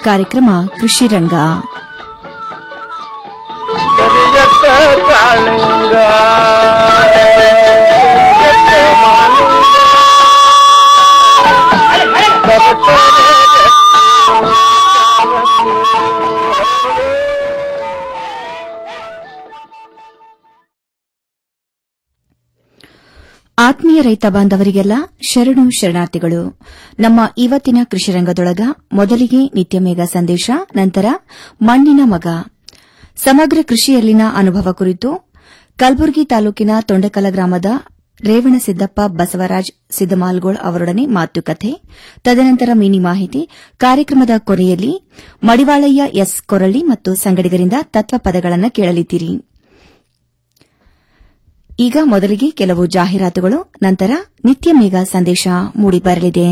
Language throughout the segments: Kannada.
ಕಾರ್ಯಕ್ರಮ ಕೃಷಿ ರಂಗ ಆತ್ಮೀಯ ರೈತ ಬಾಂಧವರಿಗೆಲ್ಲ ಶರಣು ಶರಣಾರ್ಥಿಗಳು ನಮ್ಮ ಇವತ್ತಿನ ಕೃಷಿ ರಂಗದೊಳಗ ಮೊದಲಿಗೆ ನಿತ್ಯ ಮೇಘ ಸಂದೇಶ ನಂತರ ಮಣ್ಣಿನ ಮಗ ಸಮಗ್ರ ಕೃಷಿಯಲ್ಲಿನ ಅನುಭವ ಕುರಿತು ಕಲಬುರಗಿ ತಾಲೂಕಿನ ತೊಂಡಕಲ ಗ್ರಾಮದ ರೇವಣಸಿದ್ದಪ್ಪ ಬಸವರಾಜ್ ಸಿದ್ದಮಾಲ್ಗೋಳ್ ಅವರೊಡನೆ ಮಾತುಕತೆ ತದನಂತರ ಮಿನಿ ಮಾಹಿತಿ ಕಾರ್ಯಕ್ರಮದ ಕೊನೆಯಲ್ಲಿ ಮಡಿವಾಳಯ್ಯ ಎಸ್ ಕೊರಳ್ಳಿ ಮತ್ತು ಸಂಗಡಿಗರಿಂದ ತತ್ವ ಪದಗಳನ್ನು ಕೇಳಲಿದ್ದೀರಿ ಈಗ ಮೊದಲಿಗೆ ಕೆಲವು ಜಾಹೀರಾತುಗಳು ನಂತರ ನಿತ್ಯ ಮೇಘ ಸಂದೇಶ ಮೂಡಿಬರಲಿದೆ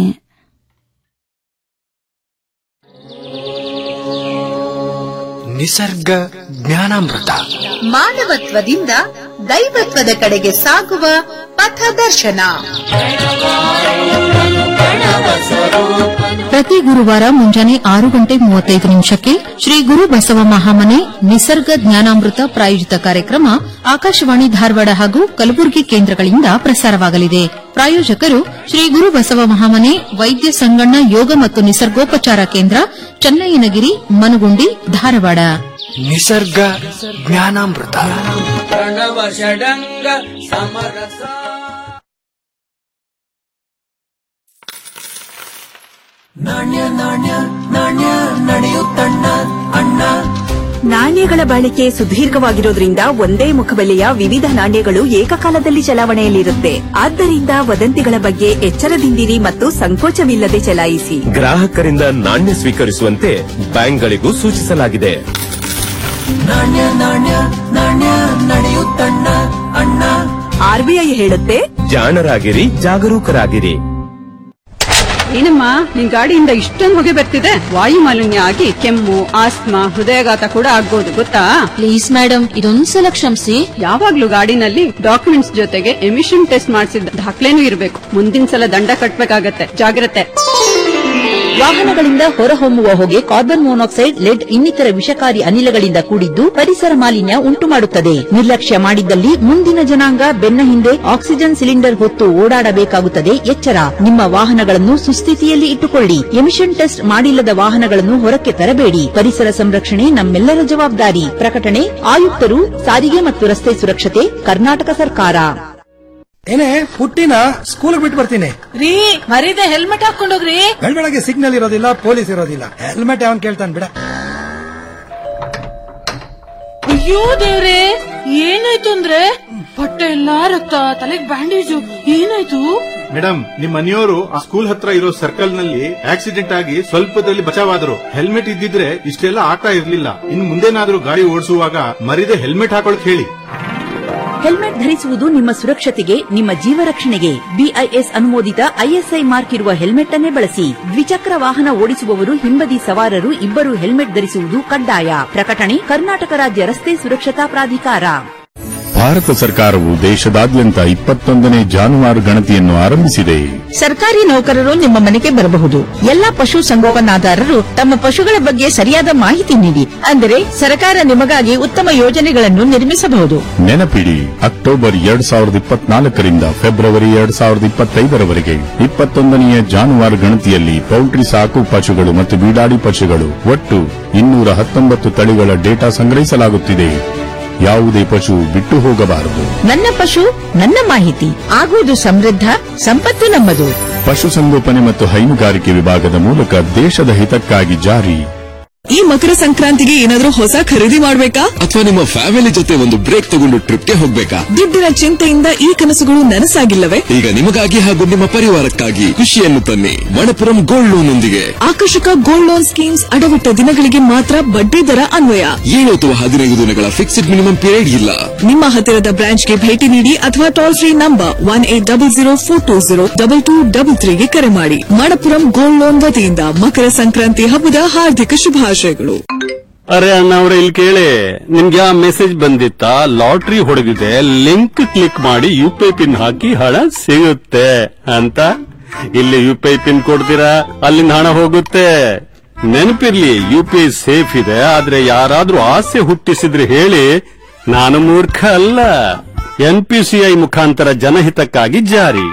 ನಿಸರ್ಗ ಜ್ಞಾನಾಮೃತ ಮಾನವತ್ವದಿಂದ ದೈವತ್ವದ ಕಡೆಗೆ ಸಾಗುವ ಪಥದರ್ಶನ ಪ್ರತಿ ಗುರುವಾರ ಮುಂಜಾನೆ ಆರು ಗಂಟೆ ಮೂವತ್ತೈದು ನಿಮಿಷಕ್ಕೆ ಶ್ರೀ ಗುರು ಬಸವ ಮಹಾಮನೆ ನಿಸರ್ಗ ಜ್ಞಾನಾಮೃತ ಪ್ರಾಯೋಜಿತ ಕಾರ್ಯಕ್ರಮ ಆಕಾಶವಾಣಿ ಧಾರವಾಡ ಹಾಗೂ ಕಲಬುರಗಿ ಕೇಂದ್ರಗಳಿಂದ ಪ್ರಸಾರವಾಗಲಿದೆ ಪ್ರಾಯೋಜಕರು ಶ್ರೀ ಗುರು ಬಸವ ಮಹಾಮನೆ ವೈದ್ಯ ಸಂಗಣ್ಣ ಯೋಗ ಮತ್ತು ನಿಸರ್ಗೋಪಚಾರ ಕೇಂದ್ರ ಚನ್ನಯ್ಯನಗಿರಿ ಮನಗುಂಡಿ ಧಾರವಾಡ ನಿಸರ್ಗ ಜ್ಞಾನಾಮೃತ ಪ್ರಣವ ಷಡಂಗ ಸಮರಸ ನಾಣ್ಯಗಳ ಬಾಳಿಕೆ ಸುದೀರ್ಘವಾಗಿರೋದ್ರಿಂದ ಒಂದೇ ಮುಖಬೆಲೆಯ ವಿವಿಧ ನಾಣ್ಯಗಳು ಏಕಕಾಲದಲ್ಲಿ ಚಲಾವಣೆಯಲ್ಲಿರುತ್ತೆ ಆದ್ದರಿಂದ ವದಂತಿಗಳ ಬಗ್ಗೆ ಎಚ್ಚರದಿಂದಿರಿ ಮತ್ತು ಸಂಕೋಚವಿಲ್ಲದೆ ಚಲಾಯಿಸಿ ಗ್ರಾಹಕರಿಂದ ನಾಣ್ಯ ಸ್ವೀಕರಿಸುವಂತೆ ಬ್ಯಾಂಕ್ಗಳಿಗೂ ಸೂಚಿಸಲಾಗಿದೆ ಆರ್ಬಿಐ ಹೇಳುತ್ತೆ ಜಾಣರಾಗಿರಿ ಜಾಗರೂಕರಾಗಿರಿ ಏನಮ್ಮ ನಿನ್ ಗಾಡಿಯಿಂದ ಇಷ್ಟೊಂದು ಹೊಗೆ ಬರ್ತಿದೆ ವಾಯು ಮಾಲಿನ್ಯ ಆಗಿ ಕೆಮ್ಮು ಆಸ್ತಮಾ ಹೃದಯಾಘಾತ ಕೂಡ ಆಗ್ಬೋದು ಗೊತ್ತಾ ಪ್ಲೀಸ್ ಮೇಡಮ್ ಇದೊಂದ್ಸಲ ಕ್ಷಮಿಸಿ ಯಾವಾಗ್ಲೂ ಗಾಡಿನಲ್ಲಿ ಡಾಕ್ಯುಮೆಂಟ್ಸ್ ಜೊತೆಗೆ ಎಮಿಷನ್ ಟೆಸ್ಟ್ ಮಾಡಿಸಿದ ದಾಖಲೆನೂ ಇರಬೇಕು ಮುಂದಿನ ಸಲ ದಂಡ ಕಟ್ಬೇಕಾಗತ್ತೆ ಜಾಗ್ರತೆ ವಾಹನಗಳಿಂದ ಹೊರಹೊಮ್ಮುವ ಹೊಗೆ ಕಾರ್ಬನ್ ಮೊನಾಕ್ಸೈಡ್ ಲೆಡ್ ಇನ್ನಿತರ ವಿಷಕಾರಿ ಅನಿಲಗಳಿಂದ ಕೂಡಿದ್ದು ಪರಿಸರ ಮಾಲಿನ್ಯ ಉಂಟು ಮಾಡುತ್ತದೆ ನಿರ್ಲಕ್ಷ್ಯ ಮಾಡಿದ್ದಲ್ಲಿ ಮುಂದಿನ ಜನಾಂಗ ಬೆನ್ನ ಹಿಂದೆ ಆಕ್ಸಿಜನ್ ಸಿಲಿಂಡರ್ ಹೊತ್ತು ಓಡಾಡಬೇಕಾಗುತ್ತದೆ ಎಚ್ಚರ ನಿಮ್ಮ ವಾಹನಗಳನ್ನು ಸುಸ್ಥಿತಿಯಲ್ಲಿ ಇಟ್ಟುಕೊಳ್ಳಿ ಎಮಿಷನ್ ಟೆಸ್ಟ್ ಮಾಡಿಲ್ಲದ ವಾಹನಗಳನ್ನು ಹೊರಕ್ಕೆ ತರಬೇಡಿ ಪರಿಸರ ಸಂರಕ್ಷಣೆ ನಮ್ಮೆಲ್ಲರ ಜವಾಬ್ದಾರಿ ಪ್ರಕಟಣೆ ಆಯುಕ್ತರು ಸಾರಿಗೆ ಮತ್ತು ರಸ್ತೆ ಸುರಕ್ಷತೆ ಕರ್ನಾಟಕ ಸರ್ಕಾರ ಏನೇ ಪುಟ್ಟಿನ ಸ್ಕೂಲ್ ಬಿಟ್ಟು ಬರ್ತೀನಿ ರೀ ಮರೀದೆ ಹೆಲ್ಮೆಟ್ ಹಾಕೊಂಡೋಗ್ರಿ ಬೆಳಗ್ಗೆ ಸಿಗ್ನಲ್ ಇರೋದಿಲ್ಲ ಪೊಲೀಸ್ ಇರೋದಿಲ್ಲ ಹೆಲ್ಮೆಟ್ ಯಾವನ್ ಕೇಳ್ತಾನೆ ಬಿಡ ಅಯ್ಯೋ ದೇವ್ರೆ ಏನಾಯ್ತು ಅಂದ್ರೆ ಬಟ್ಟೆ ಎಲ್ಲಾ ರಕ್ತ ತಲೆಗ್ ಬ್ಯಾಂಡೇಜು ಏನಾಯ್ತು ಮೇಡಮ್ ನಿಮ್ ಮನೆಯವರು ಆ ಸ್ಕೂಲ್ ಹತ್ರ ಇರೋ ಸರ್ಕಲ್ ನಲ್ಲಿ ಆಕ್ಸಿಡೆಂಟ್ ಆಗಿ ಸ್ವಲ್ಪದಲ್ಲಿ ಬಚಾವಾದ್ರು ಹೆಲ್ಮೆಟ್ ಇದ್ದಿದ್ರೆ ಇಷ್ಟೆಲ್ಲ ಆಗ್ತಾ ಇರ್ಲಿಲ್ಲ ಇನ್ ಮುಂದೇನಾದ್ರೂ ಗಾಡಿ ಓಡಿಸುವಾಗ ಮರಿದೆ ಹೆಲ್ಮೆಟ್ ಹಾಕೊಳಕ್ ಹೇಳಿ ಹೆಲ್ಮೆಟ್ ಧರಿಸುವುದು ನಿಮ್ಮ ಸುರಕ್ಷತೆಗೆ ನಿಮ್ಮ ಜೀವ ರಕ್ಷಣೆಗೆ ಬಿಐಎಸ್ ಅನುಮೋದಿತ ಐಎಸ್ಐ ಮಾರ್ಕ್ ಇರುವ ಹೆಲ್ಮೆಟ್ ಅನ್ನೇ ಬಳಸಿ ದ್ವಿಚಕ್ರ ವಾಹನ ಓಡಿಸುವವರು ಹಿಂಬದಿ ಸವಾರರು ಇಬ್ಬರು ಹೆಲ್ಮೆಟ್ ಧರಿಸುವುದು ಕಡ್ಡಾಯ ಪ್ರಕಟಣೆ ಕರ್ನಾಟಕ ರಾಜ್ಯ ರಸ್ತೆ ಸುರಕ್ಷತಾ ಪ್ರಾಧಿಕಾರ ಭಾರತ ಸರ್ಕಾರವು ದೇಶದಾದ್ಯಂತ ಇಪ್ಪತ್ತೊಂದನೇ ಜಾನುವಾರು ಗಣತಿಯನ್ನು ಆರಂಭಿಸಿದೆ ಸರ್ಕಾರಿ ನೌಕರರು ನಿಮ್ಮ ಮನೆಗೆ ಬರಬಹುದು ಎಲ್ಲಾ ಪಶು ಸಂಗೋಪನಾದಾರರು ತಮ್ಮ ಪಶುಗಳ ಬಗ್ಗೆ ಸರಿಯಾದ ಮಾಹಿತಿ ನೀಡಿ ಅಂದರೆ ಸರ್ಕಾರ ನಿಮಗಾಗಿ ಉತ್ತಮ ಯೋಜನೆಗಳನ್ನು ನಿರ್ಮಿಸಬಹುದು ನೆನಪಿಡಿ ಅಕ್ಟೋಬರ್ ಎರಡ್ ಸಾವಿರದ ಇಪ್ಪತ್ನಾಲ್ಕರಿಂದ ಫೆಬ್ರವರಿ ಎರಡ್ ಸಾವಿರದ ಇಪ್ಪತ್ತೈದರವರೆಗೆ ಇಪ್ಪತ್ತೊಂದನೆಯ ಜಾನುವಾರು ಗಣತಿಯಲ್ಲಿ ಪೌಲ್ಟ್ರಿ ಸಾಕು ಪಶುಗಳು ಮತ್ತು ಬೀಡಾಡಿ ಪಶುಗಳು ಒಟ್ಟು ಇನ್ನೂರ ಹತ್ತೊಂಬತ್ತು ತಳಿಗಳ ಡೇಟಾ ಸಂಗ್ರಹಿಸಲಾಗುತ್ತಿದೆ ಯಾವುದೇ ಪಶು ಬಿಟ್ಟು ಹೋಗಬಾರದು ನನ್ನ ಪಶು ನನ್ನ ಮಾಹಿತಿ ಆಗುವುದು ಸಮೃದ್ಧ ಸಂಪತ್ತು ನಮ್ಮದು ಪಶುಸಂಗೋಪನೆ ಮತ್ತು ಹೈನುಗಾರಿಕೆ ವಿಭಾಗದ ಮೂಲಕ ದೇಶದ ಹಿತಕ್ಕಾಗಿ ಜಾರಿ ಈ ಮಕರ ಸಂಕ್ರಾಂತಿಗೆ ಏನಾದ್ರೂ ಹೊಸ ಖರೀದಿ ಮಾಡ್ಬೇಕಾ ಅಥವಾ ನಿಮ್ಮ ಫ್ಯಾಮಿಲಿ ಜೊತೆ ಒಂದು ಬ್ರೇಕ್ ತಗೊಂಡು ಟ್ರಿಪ್ಗೆ ಹೋಗ್ಬೇಕಾ ದುಡ್ಡಿನ ಚಿಂತೆಯಿಂದ ಈ ಕನಸುಗಳು ನನಸಾಗಿಲ್ಲವೇ ಈಗ ನಿಮಗಾಗಿ ಹಾಗೂ ನಿಮ್ಮ ಪರಿವಾರಕ್ಕಾಗಿ ಖುಷಿಯನ್ನು ತನ್ನಿ ಮಣಪುರಂ ಗೋಲ್ಡ್ ಲೋನ್ ಒಂದಿಗೆ ಆಕರ್ಷಕ ಗೋಲ್ಡ್ ಲೋನ್ ಸ್ಕೀಮ್ಸ್ ಅಡವಿಟ್ಟ ದಿನಗಳಿಗೆ ಮಾತ್ರ ಬಡ್ಡಿ ದರ ಅನ್ವಯ ಏಳು ಅಥವಾ ಹದಿನೈದು ದಿನಗಳ ಫಿಕ್ಸ್ಡ್ ಮಿನಿಮಮ್ ಪೀರಿಯಡ್ ಇಲ್ಲ ನಿಮ್ಮ ಹತ್ತಿರದ ಬ್ರಾಂಚ್ಗೆ ಭೇಟಿ ನೀಡಿ ಅಥವಾ toll free number one eight double zero four two zero double two double ತ್ರೀಗೆ ಕರೆ ಮಾಡಿ ಮಣಪುರಂ ಗೋಲ್ಡ್ ಲೋನ್ ವತಿಯಿಂದ ಮಕರ ಸಂಕ್ರಾಂತಿ ಹಬ್ಬದ ಹಾರ್ದಿಕ ಶುಭಾಶಯಗಳು ಅರೆ ಅಣ್ಣವ್ರೆ ಇಲ್ಲಿ ಕೇಳಿ ನಿಮ್ಗೆ ಆ ಮೆಸೇಜ್ ಬಂದಿತ್ತಾ ಲಾಟ್ರಿ ಹೊಡೆದಿದೆ ಲಿಂಕ್ ಕ್ಲಿಕ್ ಮಾಡಿ ಯು ಪಿ ಐ ಪಿನ್ ಹಾಕಿ ಹಣ ಸಿಗುತ್ತೆ ಅಂತ ಇಲ್ಲಿ ಯು ಪಿ ಐ ಪಿನ್ ಕೊಡ್ತೀರಾ ಅಲ್ಲಿಂದ ಹಣ ಹೋಗುತ್ತೆ ನೆನಪಿರ್ಲಿ ಯು ಪಿ ಐ ಸೇಫ್ ಇದೆ ಆದ್ರೆ ಯಾರಾದ್ರೂ ಆಸೆ ಹುಟ್ಟಿಸಿದ್ರೆ ಹೇಳಿ ನಾನು ಮೂರ್ಖ ಅಲ್ಲ ಎನ್ಪಿಸಿಐ ಮುಖಾಂತರ ಜನಹಿತಕ್ಕಾಗಿ ಜಾರಿ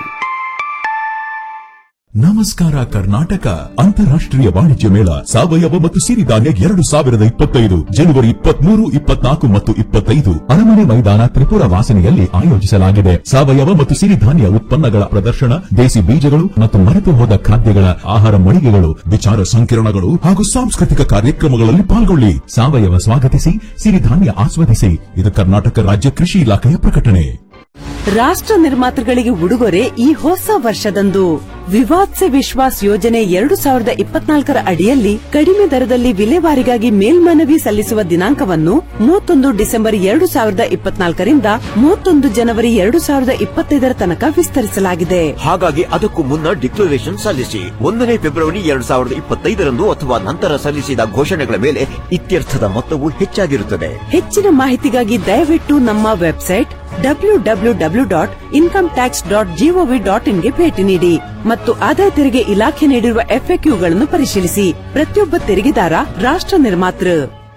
ನಮಸ್ಕಾರ ಕರ್ನಾಟಕ ಅಂತಾರಾಷ್ಟ್ರೀಯ ವಾಣಿಜ್ಯ ಮೇಳ ಸಾವಯವ ಮತ್ತು ಸಿರಿಧಾನ್ಯ ಎರಡು ಸಾವಿರದ ಇಪ್ಪತ್ತೈದು ಜನವರಿ ಇಪ್ಪತ್ಮೂರು ಇಪ್ಪತ್ನಾಲ್ಕು ಮತ್ತು ಇಪ್ಪತ್ತೈದು ಅರಮನೆ ಮೈದಾನ ತ್ರಿಪುರ ವಾಸನೆಯಲ್ಲಿ ಆಯೋಜಿಸಲಾಗಿದೆ ಸಾವಯವ ಮತ್ತು ಸಿರಿಧಾನ್ಯ ಉತ್ಪನ್ನಗಳ ಪ್ರದರ್ಶನ ದೇಸಿ ಬೀಜಗಳು ಮತ್ತು ಮರೆತು ಹೋದ ಖಾದ್ಯಗಳ ಆಹಾರ ಮಳಿಗೆಗಳು ವಿಚಾರ ಸಂಕಿರಣಗಳು ಹಾಗೂ ಸಾಂಸ್ಕೃತಿಕ ಕಾರ್ಯಕ್ರಮಗಳಲ್ಲಿ ಪಾಲ್ಗೊಳ್ಳಿ ಸಾವಯವ ಸ್ವಾಗತಿಸಿ ಸಿರಿಧಾನ್ಯ ಆಸ್ವಾದಿಸಿ ಇದು ಕರ್ನಾಟಕ ರಾಜ್ಯ ಕೃಷಿ ಇಲಾಖೆಯ ಪ್ರಕಟಣೆ ರಾಷ್ಟ್ರ ನಿರ್ಮಾತೃಗಳಿಗೆ ಉಡುಗೊರೆ ಈ ಹೊಸ ವರ್ಷದಂದು ವಿವಾದ್ ಸೆ ವಿಶ್ವಾಸ್ ಯೋಜನೆ ಎರಡು ಸಾವಿರದ ಇಪ್ಪತ್ನಾಲ್ಕರ ಅಡಿಯಲ್ಲಿ ಕಡಿಮೆ ದರದಲ್ಲಿ ವಿಲೇವಾರಿಗಾಗಿ ಮೇಲ್ಮನವಿ ಸಲ್ಲಿಸುವ ದಿನಾಂಕವನ್ನು ಮೂವತ್ತೊಂದು ಡಿಸೆಂಬರ್ ಎರಡು ಸಾವಿರದ ಇಪ್ಪತ್ನಾಲ್ಕರಿಂದ ಮೂವತ್ತೊಂದು ಜನವರಿ ಎರಡು ಸಾವಿರದ ಇಪ್ಪತ್ತೈದರ ತನಕ ವಿಸ್ತರಿಸಲಾಗಿದೆ ಹಾಗಾಗಿ ಅದಕ್ಕೂ ಮುನ್ನ ಡಿಕ್ಲರೇಷನ್ ಸಲ್ಲಿಸಿ ಒಂದನೇ ಫೆಬ್ರವರಿ ಎರಡ್ ಸಾವಿರದ ಇಪ್ಪತ್ತೈದರಂದು ಅಥವಾ ನಂತರ ಸಲ್ಲಿಸಿದ ಘೋಷಣೆಗಳ ಮೇಲೆ ಇತ್ಯರ್ಥದ ಮೊತ್ತವು ಹೆಚ್ಚಾಗಿರುತ್ತದೆ ಹೆಚ್ಚಿನ ಮಾಹಿತಿಗಾಗಿ ದಯವಿಟ್ಟು ನಮ್ಮ website W W W dot income tax dot G O V dot ಇನ್ಗೆ ಭೇಟಿ ನೀಡಿ ಮತ್ತು ಆದಾಯ ತೆರಿಗೆ ಇಲಾಖೆ ನೀಡಿರುವ ಎಫ್ಎಕ್ಯೂಗಳನ್ನು ಪರಿಶೀಲಿಸಿ ಪ್ರತಿಯೊಬ್ಬ ತೆರಿಗೆದಾರ ರಾಷ್ಟ್ರ ನಿರ್ಮಾತೃ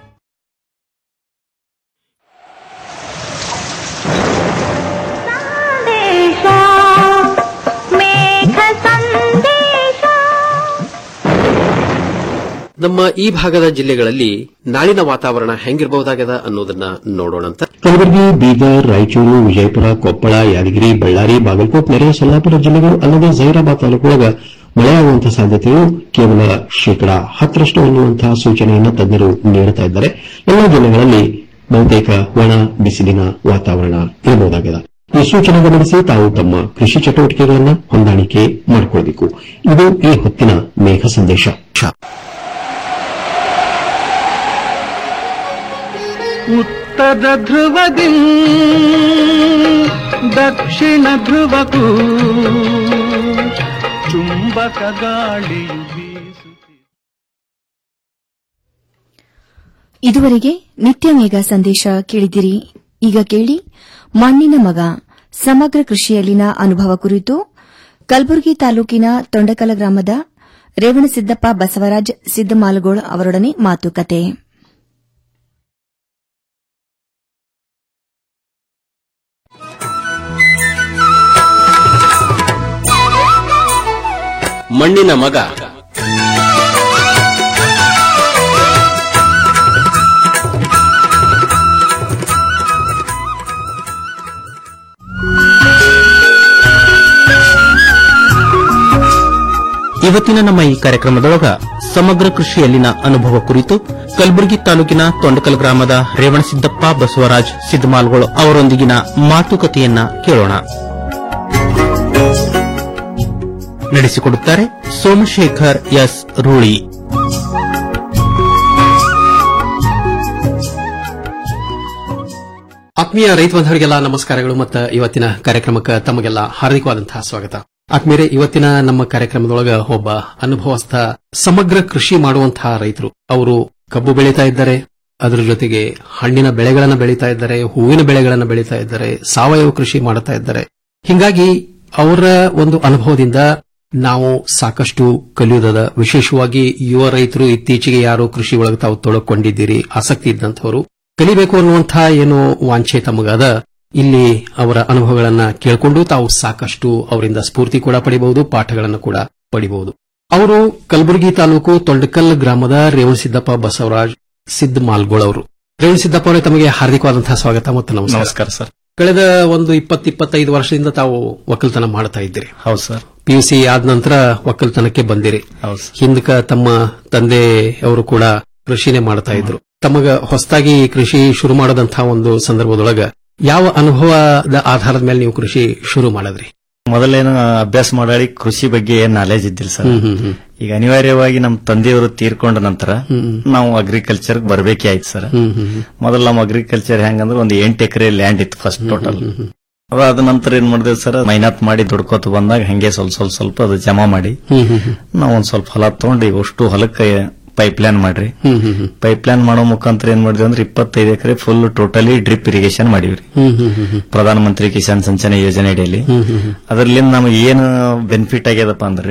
ನಮ್ಮ ಈ ಭಾಗದ ಜಿಲ್ಲೆಗಳಲ್ಲಿ ನಾಳಿನ ವಾತಾವರಣ ಹೆಂಗಿರಬಹುದಾಗದ ಅನ್ನೋದನ್ನ ನೋಡೋಣಂತ ಕಲಬುರಗಿ ಬೀದರ್ ರಾಯಚೂರು ವಿಜಯಪುರ ಕೊಪ್ಪಳ ಯಾದಗಿರಿ ಬಳ್ಳಾರಿ ಬಾಗಲಕೋಟ್ ನೆರೆ ಸೊಲ್ಲಾಪುರ ಜಿಲ್ಲೆಗಳು ಅಲ್ಲದೆ ಜೈರಾಬಾದ್ ತಾಲೂಕೊಳಗ ಮಳೆಯಾಗುವಂತಹ ಸಾಧ್ಯತೆಯು ಕೇವಲ ಶೇಕಡಾ ಹತ್ತರಷ್ಟು ಅನ್ನುವಂತಹ ಸೂಚನೆಯನ್ನು ತಜ್ಞರು ನೀಡುತ್ತಾ ಇದ್ದಾರೆ ಎಲ್ಲಾ ಜಿಲ್ಲೆಗಳಲ್ಲಿ ಬಹುತೇಕ ಒಣ ಬಿಸಿಲಿನ ವಾತಾವರಣ ಇರಬಹುದಾಗಿದೆ ಈ ಸೂಚನೆ ಗಮನಿಸಿ ತಾವು ತಮ್ಮ ಕೃಷಿ ಚಟುವಟಿಕೆಗಳನ್ನು ಹೊಂದಾಣಿಕೆ ಮಾಡಿಕೊಳ್ಳಬೇಕು ಇದು ಈ ಹೊತ್ತಿನ ಮೇಘ ಸಂದೇಶ ಉತ್ತರ ಧ್ರುವದಿ ದಕ್ಷಿಣ ಧ್ರುವಕ್ಕೂ ಚುಂಬಕ ಗಾಳಿಯು ಬೀಸು ಇದುವರೆಗೆ ನಿತ್ಯ ಮೇಘ ಸಂದೇಶ ಕೇಳಿದಿರಿ ಈಗ ಕೇಳಿ ಮಣ್ಣಿನ ಮಗ ಸಮಗ್ರ ಕೃಷಿಯಲ್ಲಿನ ಅನುಭವ ಕುರಿತು ಕಲಬುರಗಿ ತಾಲೂಕಿನ ತೊಂಡಕಲ ಗ್ರಾಮದ ರೇವಣಸಿದ್ದಪ್ಪ ಬಸವರಾಜ್ ಸಿದ್ದಮಾಲಗೋಳ್ ಅವರೊಡನೆ ಮಾತುಕತೆ ಮಣ್ಣಿನ ಮಗ ಇವತ್ತಿನ ನಮ್ಮ ಈ ಕಾರ್ಯಕ್ರಮದೊಳಗ ಸಮಗ್ರ ಕೃಷಿಯಲ್ಲಿನ ಅನುಭವ ಕುರಿತು ಕಲಬುರಗಿ ತಾಲೂಕಿನ ತೊಂಡಕಲ್ ಗ್ರಾಮದ ರೇವಣಸಿದ್ದಪ್ಪ ಬಸವರಾಜ್ ಸಿದ್ದಮಾಲ್ಗಳು ಅವರೊಂದಿಗಿನ ಮಾತುಕತೆಯನ್ನ ಕೇಳೋಣ ನಡೆಸಿಕೊಡುತ್ತಾರೆ ಸೋಮಶೇಖರ್ ಎಸ್ ರೂಳಿ ಆತ್ಮೀಯ ರೈತ ಬಂಧುಗಳಿಗೆಲ್ಲ ನಮಸ್ಕಾರಗಳು ಮತ್ತು ಇವತ್ತಿನ ಕಾರ್ಯಕ್ರಮಕ್ಕೆ ತಮಗೆಲ್ಲ ಹಾರ್ದಿಕವಾದಂತಹ ಸ್ವಾಗತ ಆತ್ಮೀಯರೇ ಇವತ್ತಿನ ನಮ್ಮ ಕಾರ್ಯಕ್ರಮದೊಳಗ ಒಬ್ಬ ಅನುಭವಸ್ಥ ಸಮಗ್ರ ಕೃಷಿ ಮಾಡುವಂತಹ ರೈತರು ಅವರು ಕಬ್ಬು ಬೆಳೀತಾ ಇದ್ದಾರೆ ಅದರ ಜೊತೆಗೆ ಹಣ್ಣಿನ ಬೆಳೆಗಳನ್ನ ಬೆಳೀತಾ ಇದ್ದಾರೆ ಹೂವಿನ ಬೆಳೆಗಳನ್ನ ಬೆಳೀತಾ ಇದ್ದಾರೆ ಸಾವಯವ ಕೃಷಿ ಮಾಡುತ್ತಾ ಇದ್ದಾರೆ ಹಿಂಗಾಗಿ ಅವರ ಒಂದು ಅನುಭವದಿಂದ ನಾವು ಸಾಕಷ್ಟು ಕಲಿಯುವುದದ ವಿಶೇಷವಾಗಿ ಯುವ ರೈತರು ಇತ್ತೀಚೆಗೆ ಯಾರು ಕೃಷಿ ಒಳಗೆ ತಾವು ತೊಡಕೊಂಡಿದ್ದೀರಿ ಆಸಕ್ತಿ ಇದ್ದಂಥವರು ಕಲಿಬೇಕು ಅನ್ನುವಂತಹ ಏನು ವಾಂಛೆ ತಮಗದ ಇಲ್ಲಿ ಅವರ ಅನುಭವಗಳನ್ನ ಕೇಳಿಕೊಂಡು ತಾವು ಸಾಕಷ್ಟು ಅವರಿಂದ ಸ್ಫೂರ್ತಿ ಕೂಡ ಪಡಿಬಹುದು ಪಾಠಗಳನ್ನು ಕೂಡ ಪಡಿಬಹುದು ಅವರು ಕಲಬುರಗಿ ತಾಲೂಕು ತೊಂಡಕಲ್ ಗ್ರಾಮದ ರೇವಣಸಿದ್ದಪ್ಪ ಬಸವರಾಜ್ ಸಿದ್ದ ಮಾಲ್ಗೋಳ್ ಅವರು ರೇವಣಸಿದ್ದಪ್ಪ ಅವರೇ ತಮಗೆ ಹಾರ್ದಿಕವಾದಂತಹ ಸ್ವಾಗತ ಮತ್ತು ನಮಸ್ಕಾರ ನಮಸ್ಕಾರ ಸರ್ ಕಳೆದ ಒಂದು ಇಪ್ಪತ್ತು ಇಪ್ಪತ್ತೈದು ವರ್ಷದಿಂದ ತಾವು ಒಕ್ಕಲ್ತನ ಮಾಡ್ತಾ ಇದ್ದೀರಿ ಹೌದು ಸರ್ ಪಿಯುಸಿ ಆದ ನಂತರ ಒಕ್ಕಲ್ತನಕ್ಕೆ ಬಂದಿರಿ ಹೌದು ಸರ್ ಹಿಂದಕ ತಮ್ಮ ತಂದೆ ಅವರು ಕೂಡ ಕೃಷಿನೇ ಮಾಡ್ತಾ ಇದ್ರು ತಮಗ ಹೊಸದಾಗಿ ಕೃಷಿ ಶುರು ಮಾಡದಂತಹ ಒಂದು ಸಂದರ್ಭದೊಳಗ ಯಾವ ಅನುಭವದ ಆಧಾರದ ಮೇಲೆ ನೀವು ಕೃಷಿ ಶುರು ಮಾಡಿದ್ರಿ ಮೊದಲೇನು ಅಭ್ಯಾಸ ಮಾಡಿ ಕೃಷಿ ಬಗ್ಗೆ ಏನ್ ನಾಲೆಜ್ ಇದ್ದಿಲ್ಲ ಸರ್ ಹ್ಮ್, ಹ್ಮ್, ಹ್ಮ್. ಈಗ ಅನಿವಾರ್ಯವಾಗಿ ನಮ್ಮ ತಂದೆಯವರು ತೀರ್ಕೊಂಡ ನಂತರ ನಾವು ಅಗ್ರಿಕಲ್ಚರ್ ಬರ್ಬೇಕೇ ಆಯ್ತು ಸರ್ ಹ್ಮ್, ಹ್ಮ್, ಹ್ಮ್. ಮೊದಲು ನಮ್ಮ ಅಗ್ರಿಕಲ್ಚರ್ ಹೆಂಗಂದ್ರೆ ಒಂದು ಎಂಟು ಎಕರೆ ಲ್ಯಾಂಡ್ ಇತ್ತು ಫಸ್ಟ್ ಟೋಟಲ್ ಅದಾದ ನಂತರ ಏನ್ ಮಾಡಿದ್ವಿ ಸರ್ ಮೈನಾತ್ ಮಾಡಿ ದುಡ್ಕೋತ ಬಂದಾಗ ಹಂಗೆ ಸ್ವಲ್ಪ ಸ್ವಲ್ಪ ಸ್ವಲ್ಪ ಅದು ಜಮಾ ಮಾಡಿ ಹ್ಮ್, ಹ್ಮ್, ಹ್ಮ್. ನಾವು ಒಂದ್ ಸ್ವಲ್ಪ ಹೊಲ ತಗೊಂಡು ಈಗ ಅಷ್ಟು ಹೊಲಕ್ಕೆ ಪೈಪ್ ಲೈನ್ ಮಾಡ್ರಿ ಹ್ಮ್, ಹ್ಮ್, ಹ್ಮ್. ಪೈಪ್ ಲೈನ್ ಮಾಡೋ ಮುಖಾಂತರ ಏನ್ ಮಾಡಿದ್ವಿ ಅಂದ್ರೆ ಇಪ್ಪತ್ತೈದು acre full totally drip irrigation ಮಾಡಿವ್ರಿ hmm, hmm, hmm, hmm. Pradhan Mantri Kisan ಸಂಚನ ಯೋಜನೆ ಅಡಿಯಲ್ಲಿ ಹ್ಮ್, ಹ್ಮ್, ಹ್ಮ್. ಅದರಲ್ಲಿ ನಮಗೆ ಏನು ಬೆನಿಫಿಟ್ ಆಗ್ಯದಪ್ಪ ಅಂದ್ರೆ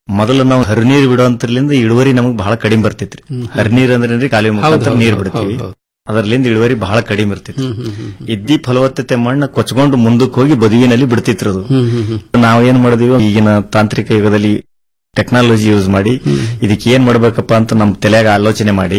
ಮೊದಲು ನಾವು ಹರಿನೀರು ಬಿಡುವಂತರ್ಲಿಂದ ಇಳುವರಿ ನಮಗೆ ಬಹಳ ಕಡಿಮೆ ಬರ್ತೈತ್ರಿ ಹರಿನೀರ್ ಅಂದ್ರೆ ಕಾಲುವೆ ಮುಖಾಂತರ ಹೌದು, ನೀರ್ ಹೌದು, ಬಿಡ್ತೀವಿ ಹೌದು, ಅದರ್ಲಿಂದ ಇಳುವರಿ ಬಹಳ ಕಡಿಮೆ ಇರ್ತೈತಿ ಇದ್ದಿ ಫಲವತ್ತತೆ ಮಣ್ಣು ಕೊಚ್ಕೊಂಡು ಮುಂದಕ್ಕೆ ಹೋಗಿ ಬದುವಿನಲ್ಲಿ ಬಿಡ್ತಿತ್ತು ಅದು ನಾವೇನ್ ಮಾಡಿದೀವಿ ಈಗಿನ ತಾಂತ್ರಿಕ ಯುಗದಲ್ಲಿ ಟೆಕ್ನಾಲಜಿ ಯೂಸ್ ಮಾಡಿ ಇದಕ್ಕೆ ಏನ್ ಮಾಡ್ಬೇಕಪ್ಪ ಅಂತ ನಮ್ ತಲೆಯಾಗ ಆಲೋಚನೆ ಮಾಡಿ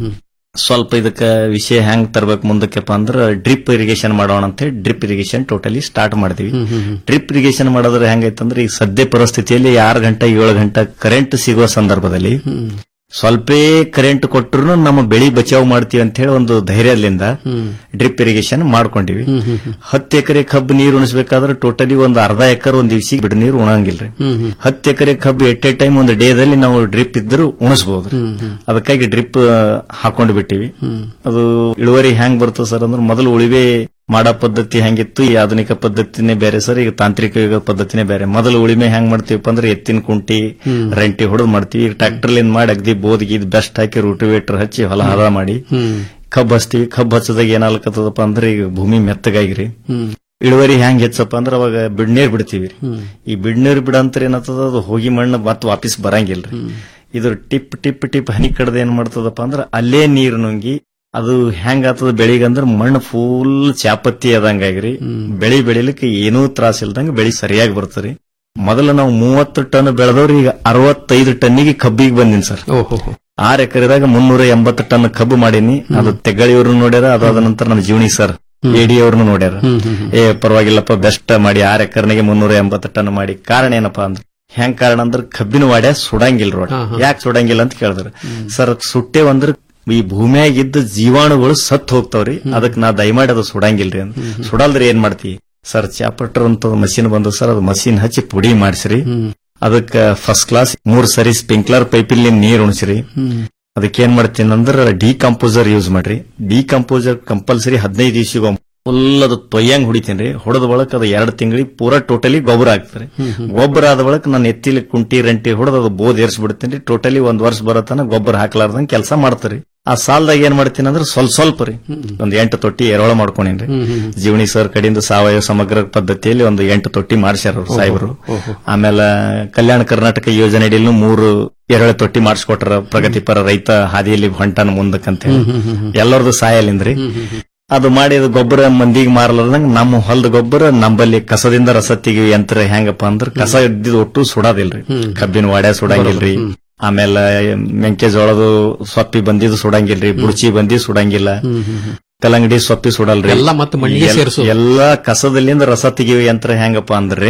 ಸ್ವಲ್ಪ ಇದಕ್ಕ ವಿಷಯ ಹೆಂಗ್ ತರ್ಬೇಕು ಮುಂದಕ್ಕೆಪ್ಪ ಅಂದ್ರೆ ಡ್ರಿಪ್ ಇರಿಗೇಷನ್ ಮಾಡೋಣ ಅಂತ ಹೇಳಿ ಡ್ರಿಪ್ ಇರಿಗೇಷನ್ ಟೋಟಲಿ ಸ್ಟಾರ್ಟ್ ಮಾಡಿದ್ವಿ ಡ್ರಿಪ್ ಇರಿಗೇಷನ್ ಮಾಡೋದ್ರೆ ಹೆಂಗೈತಂದ್ರೆ ಈಗ ಸದ್ಯ ಪರಿಸ್ಥಿತಿಯಲ್ಲಿ ಆರು ಗಂಟೆ ಏಳು ಗಂಟೆ ಕರೆಂಟ್ ಸಿಗುವ ಸಂದರ್ಭದಲ್ಲಿ ಸ್ವಲ್ಪೇ ಕರೆಂಟ್ ಕೊಟ್ಟರು ನಮ್ಮ ಬೆಳಿ ಬಚಾವ್ ಮಾಡ್ತೀವಿ ಅಂತ ಹೇಳಿ ಒಂದು ಧೈರ್ಯದಿಂದ ಡ್ರಿಪ್ ಇರಿಗೇಷನ್ ಮಾಡ್ಕೊಂಡಿವಿ ಹತ್ತು ಎಕರೆ ಕಬ್ಬು ನೀರು ಉಣಿಸ್ಬೇಕಾದ್ರೆ ಟೋಟಲಿ ಒಂದು ಅರ್ಧ ಎಕರೆ ಒಂದ್ ದಿವಸ ಬಿಡು ನೀರು ಉಣಂಗಿಲ್ರಿ ಹತ್ತು ಎಕರೆ ಕಬ್ಬು ಎಟ್ ಎ ಟೈಮ್ ಒಂದು ಡೇದಲ್ಲಿ ನಾವು ಡ್ರಿಪ್ ಇದ್ದರೂ ಉಣಿಸಬಹುದು ಅದಕ್ಕಾಗಿ ಡ್ರಿಪ್ ಹಾಕೊಂಡು ಬಿಟ್ಟಿವಿ ಅದು ಇಳುವರಿ ಹೆಂಗ್ ಬರ್ತದೆ ಸರ್ ಅಂದ್ರೆ ಮೊದಲು ಉಳಿವೆ ಮಾಡೋ ಪದ್ಧತಿ ಹೆಂಗಿತ್ತು ಈ ಆಧುನಿಕ ಪದ್ಧತಿನೇ ಬೇರೆ ಸರ್ ಈಗ ತಾಂತ್ರಿಕ ಯುಗ ಪದ್ಧತಿನೇ ಬೇರೆ ಮೊದಲು ಉಳಿಮೆ ಹೆಂಗ್ ಮಾಡ್ತೀವಪ್ಪ ಅಂದ್ರೆ ಎತ್ತಿನ ಕುಂಟಿ ರಂಟಿ ಹೊಡೆದ್ ಮಾಡ್ತೀವಿ ಈಗ ಟ್ರಾಕ್ಟರ್ಲಿಂದ ಮಾಡಿ ಅಗ್ದಿ ಬೋದ್ಗಿ ಇದು ಬೆಸ್ಟ್ ಹಾಕಿ ರೂಟಿವೇಟರ್ ಹಚ್ಚಿ ಹೊಲ ಹದ ಮಾಡಿ ಕಬ್ಬು ಹಚ್ತೀವಿ ಕಬ್ಬು ಹಚ್ಚದಾಗ ಏನಾಗ್ಲಕತ್ತದಪ್ಪ ಅಂದ್ರೆ ಈಗ ಭೂಮಿ ಮೆತ್ತಗಾಗಿರಿ ಇಳುವರಿ ಹೆಂಗ್ ಹೆಚ್ಚಪ್ಪ ಅಂದ್ರೆ ಅವಾಗ ಬಿಡ್ನೀರ್ ಬಿಡ್ತೀವಿ ಈ ಬಿಡ್ನೀರ್ ಬಿಡಂತರ ಏನತ್ತದ ಅದು ಹೋಗಿ ಮಣ್ಣು ಮತ್ ವಾಪಸ್ ಬರಂಗಿಲ್ರಿ ಇದು ಟಿಪ್ ಟಿಪ್ ಟಿಪ್ ಹನಿ ಕಡ್ದ ಏನ್ ಮಾಡ್ತದಪ್ಪ ಅಂದ್ರೆ ಅಲ್ಲೇ ನೀರು ನುಂಗಿ ಅದು ಹೆಂಗ್ ಆತದ ಬೆಳಿಗಂದ್ರ ಮಣ್ಣು ಫುಲ್ ಚಾಪತ್ತಿ ಆದಂಗಾಗ್ರಿ ಬೆಳಿ ಬೆಳಿಲಿಕ್ಕೆ ಏನೂ ತ್ರಾಸ ಇಲ್ದಂಗ ಬೆಳಿ ಸರಿಯಾಗಿ ಬರ್ತರಿ ಮೊದಲು ನಾವು ಮೂವತ್ತು ಟನ್ ಬೆಳೆದವ್ರು ಈಗ ಅರವತ್ತೈದು ಟನ್ನಿಗೆ ಕಬ್ಬಿಗೆ ಬಂದಿನಿ ಸರ್ ಆರ್ ಎಕರೆದಾಗ ಮುನ್ನೂರ ಎಂಬತ್ತು ಟನ್ ಕಬ್ಬು ಮಾಡೀನಿ ಅದು ತೆಗಳಿಯವ್ರನ್ನು ನೋಡ್ಯಾರ ಅದಾದ ನಂತರ ನಮ್ಮ ಜೀವನಿ ಸರ್ ಎಡಿ ಅವ್ರನ್ನು ನೋಡ್ಯಾರ ಏ ಪರವಾಗಿಲ್ಲಪ್ಪ ಬೆಸ್ಟ್ ಮಾಡಿ ಆರ್ ಎಕರ್ನಾಗೆ ಮುನ್ನೂರ ಎಂಬತ್ತು ಟನ್ ಮಾಡಿ ಕಾರಣ ಏನಪ್ಪಾ ಅಂದ್ರೆ ಹೆಂಗ್ ಕಾರಣ ಅಂದ್ರೆ ಕಬ್ಬಿನ ವಾಡ್ಯ ಸುಡಂಗಿಲ್ಲ ರೋಡ್ ಯಾಕೆ ಸುಡಂಗಿಲ್ಲ ಅಂತ ಕೇಳಿದ್ರು ಸರ್ ಸುಟ್ಟೆ ಅಂದ್ರೆ ಈ ಭೂಮಿಯಾಗ ಇದ್ದ ಜೀವಾಣುಗಳು ಸತ್ ಹೋಗ್ತಾವ್ರಿ ಅದಕ್ಕೆ ನಾ ದಯಮಾಡಿ ಅದು ಸುಡಂಗಿಲ್ರಿ ಅಂತ ಸುಡಲ್ದ್ರಿ ಏನ್ ಮಾಡ್ತೀವಿ ಸರ್ ಚಾಪಟ್ರ್ ಅಂತ ಮಷಿನ್ ಬಂದು ಸರ್ ಅದು ಮಷಿನ್ ಹಚ್ಚಿ ಪುಡಿ ಮಾಡಿಸ್ರಿ ಅದಕ್ಕ ಫಸ್ಟ್ ಕ್ಲಾಸ್ ಮೂರ್ ಸರಿ ಸ್ಪ್ರಿಂಕ್ಲರ್ ಪೈಪಿಲ್ಲಿ ನೀರ್ ಉಣಿಸ್ರಿ ಅದಕ್ಕೆ ಏನ್ ಮಾಡ್ತೀನಿ ಅಂದ್ರೆ ಡಿಕಂಪೋಸರ್ ಯೂಸ್ ಮಾಡ್ರಿ ಡಿಕಂಪೋಸರ್ ಕಂಪಲ್ಸರಿ ಹದಿನೈದು ದಿವಸ ಫುಲ್ ಅದು ತೊಯ್ಯಂಗ್ ಹೊಡಿತೀನಿ ಹೊಡೆದ ಬಳಕ ಅದು ಎರಡು ತಿಂಗಳಿಗೆ ಪೂರಾ ಟೋಟಲಿ ಗೊಬ್ಬರ ಆಗ್ತಾರೆ ಗೊಬ್ಬರ ಆದ ಬಳಕ ನಾನು ಎತ್ತಿಲಿ ಕುಂಟಿ ರಂಟಿ ಹೊಡೆದು ಅದು ಬೋದ್ ಏರ್ಸ್ಬಿಡ್ತೀನಿ ಟೋಟಲಿ ಒಂದ್ ವರ್ಷ ಬರತನ ಗೊಬ್ಬರ ಹಾಕ್ಲಾರ್ದಂಗ್ ಕೆಲಸ ಮಾಡ್ತಾರೆ ಆ ಸಾಲದಾಗ ಏನ್ ಮಾಡ್ತೀನಿ ಅಂದ್ರೆ ಸ್ವಲ್ಪ ಸ್ವಲ್ಪ ರೀ ಒಂದ್ ಎಂಟು ತೊಟ್ಟಿ ಎರೋಳ ಮಾಡ್ಕೊಂಡೇನ್ರಿ ಜೀವನಿ ಸರ್ ಕಡೆಯಿಂದ ಸಾವಯವ ಸಮಗ್ರ ಪದ್ಧತಿಯಲ್ಲಿ ಒಂದು ಎಂಟು ತೊಟ್ಟಿ ಮಾಡ್ಸ್ಯಾರ ಅವ್ರು ಸಾಹೇಬರು ಆಮೇಲೆ ಕಲ್ಯಾಣ ಕರ್ನಾಟಕ ಯೋಜನೆ ಅಡಿಯಲ್ಲೂ ಮೂರು ಎರಳೆ ತೊಟ್ಟಿ ಮಾಡಿಸ್ಕೊಟ್ರ ಪ್ರಗತಿಪರ ರೈತ ಹಾದಿಯಲ್ಲಿ ಹೊಂಟಾನ ಮುಂದಕ್ಕಂತ ಹೇಳಿ ಎಲ್ಲರದು ಸಹಾಯಲಿಂದ್ರಿ ಅದು ಮಾಡಿ ಅದು ಗೊಬ್ಬರ ಮಂದಿಗೆ ಮಾರಲಾರ್ದಂಗ ನಮ್ಮ ಹೊಲದ ಗೊಬ್ಬರ ನಂಬಲ್ಲಿ ಕಸದಿಂದ ರಸ ತೆಗಿಯೋ ಯಂತ್ರ ಹೆಂಗಪ್ಪ ಅಂದ್ರೆ ಕಸ ಇದ್ದಿದ್ ಒಟ್ಟು ಸುಡೋದಿಲ್ರಿ ಕಬ್ಬಿನ ವಾಡ್ಯ ಸುಡಂಗಿಲ್ರಿ ಆಮೇಲೆ ಮೆಂಕೆಜೋಳದು ಸೊಪ್ಪಿ ಬಂದಿದ್ದು ಸುಡಂಗಿಲ್ರಿ ಬುಡ್ಚಿ ಬಂದಿ ಸುಡಂಗಿಲ್ಲ ಕಲ್ಲಂಗಡಿ ಸೊಪ್ಪಿ ಸುಡಲ್ರಿ ಎಲ್ಲ ಮತ್ತೆ ಮಣ್ಣಿಗೆ ಎಲ್- ಸೇರ್ಸೋದು. ಎಲ್ಲಾ ಕಸದಲ್ಲಿಂದ ರಸ ತೆಗಿಯೋ ಯಂತ್ರ ಹೆಂಗಪ್ಪ ಅಂದ್ರೆ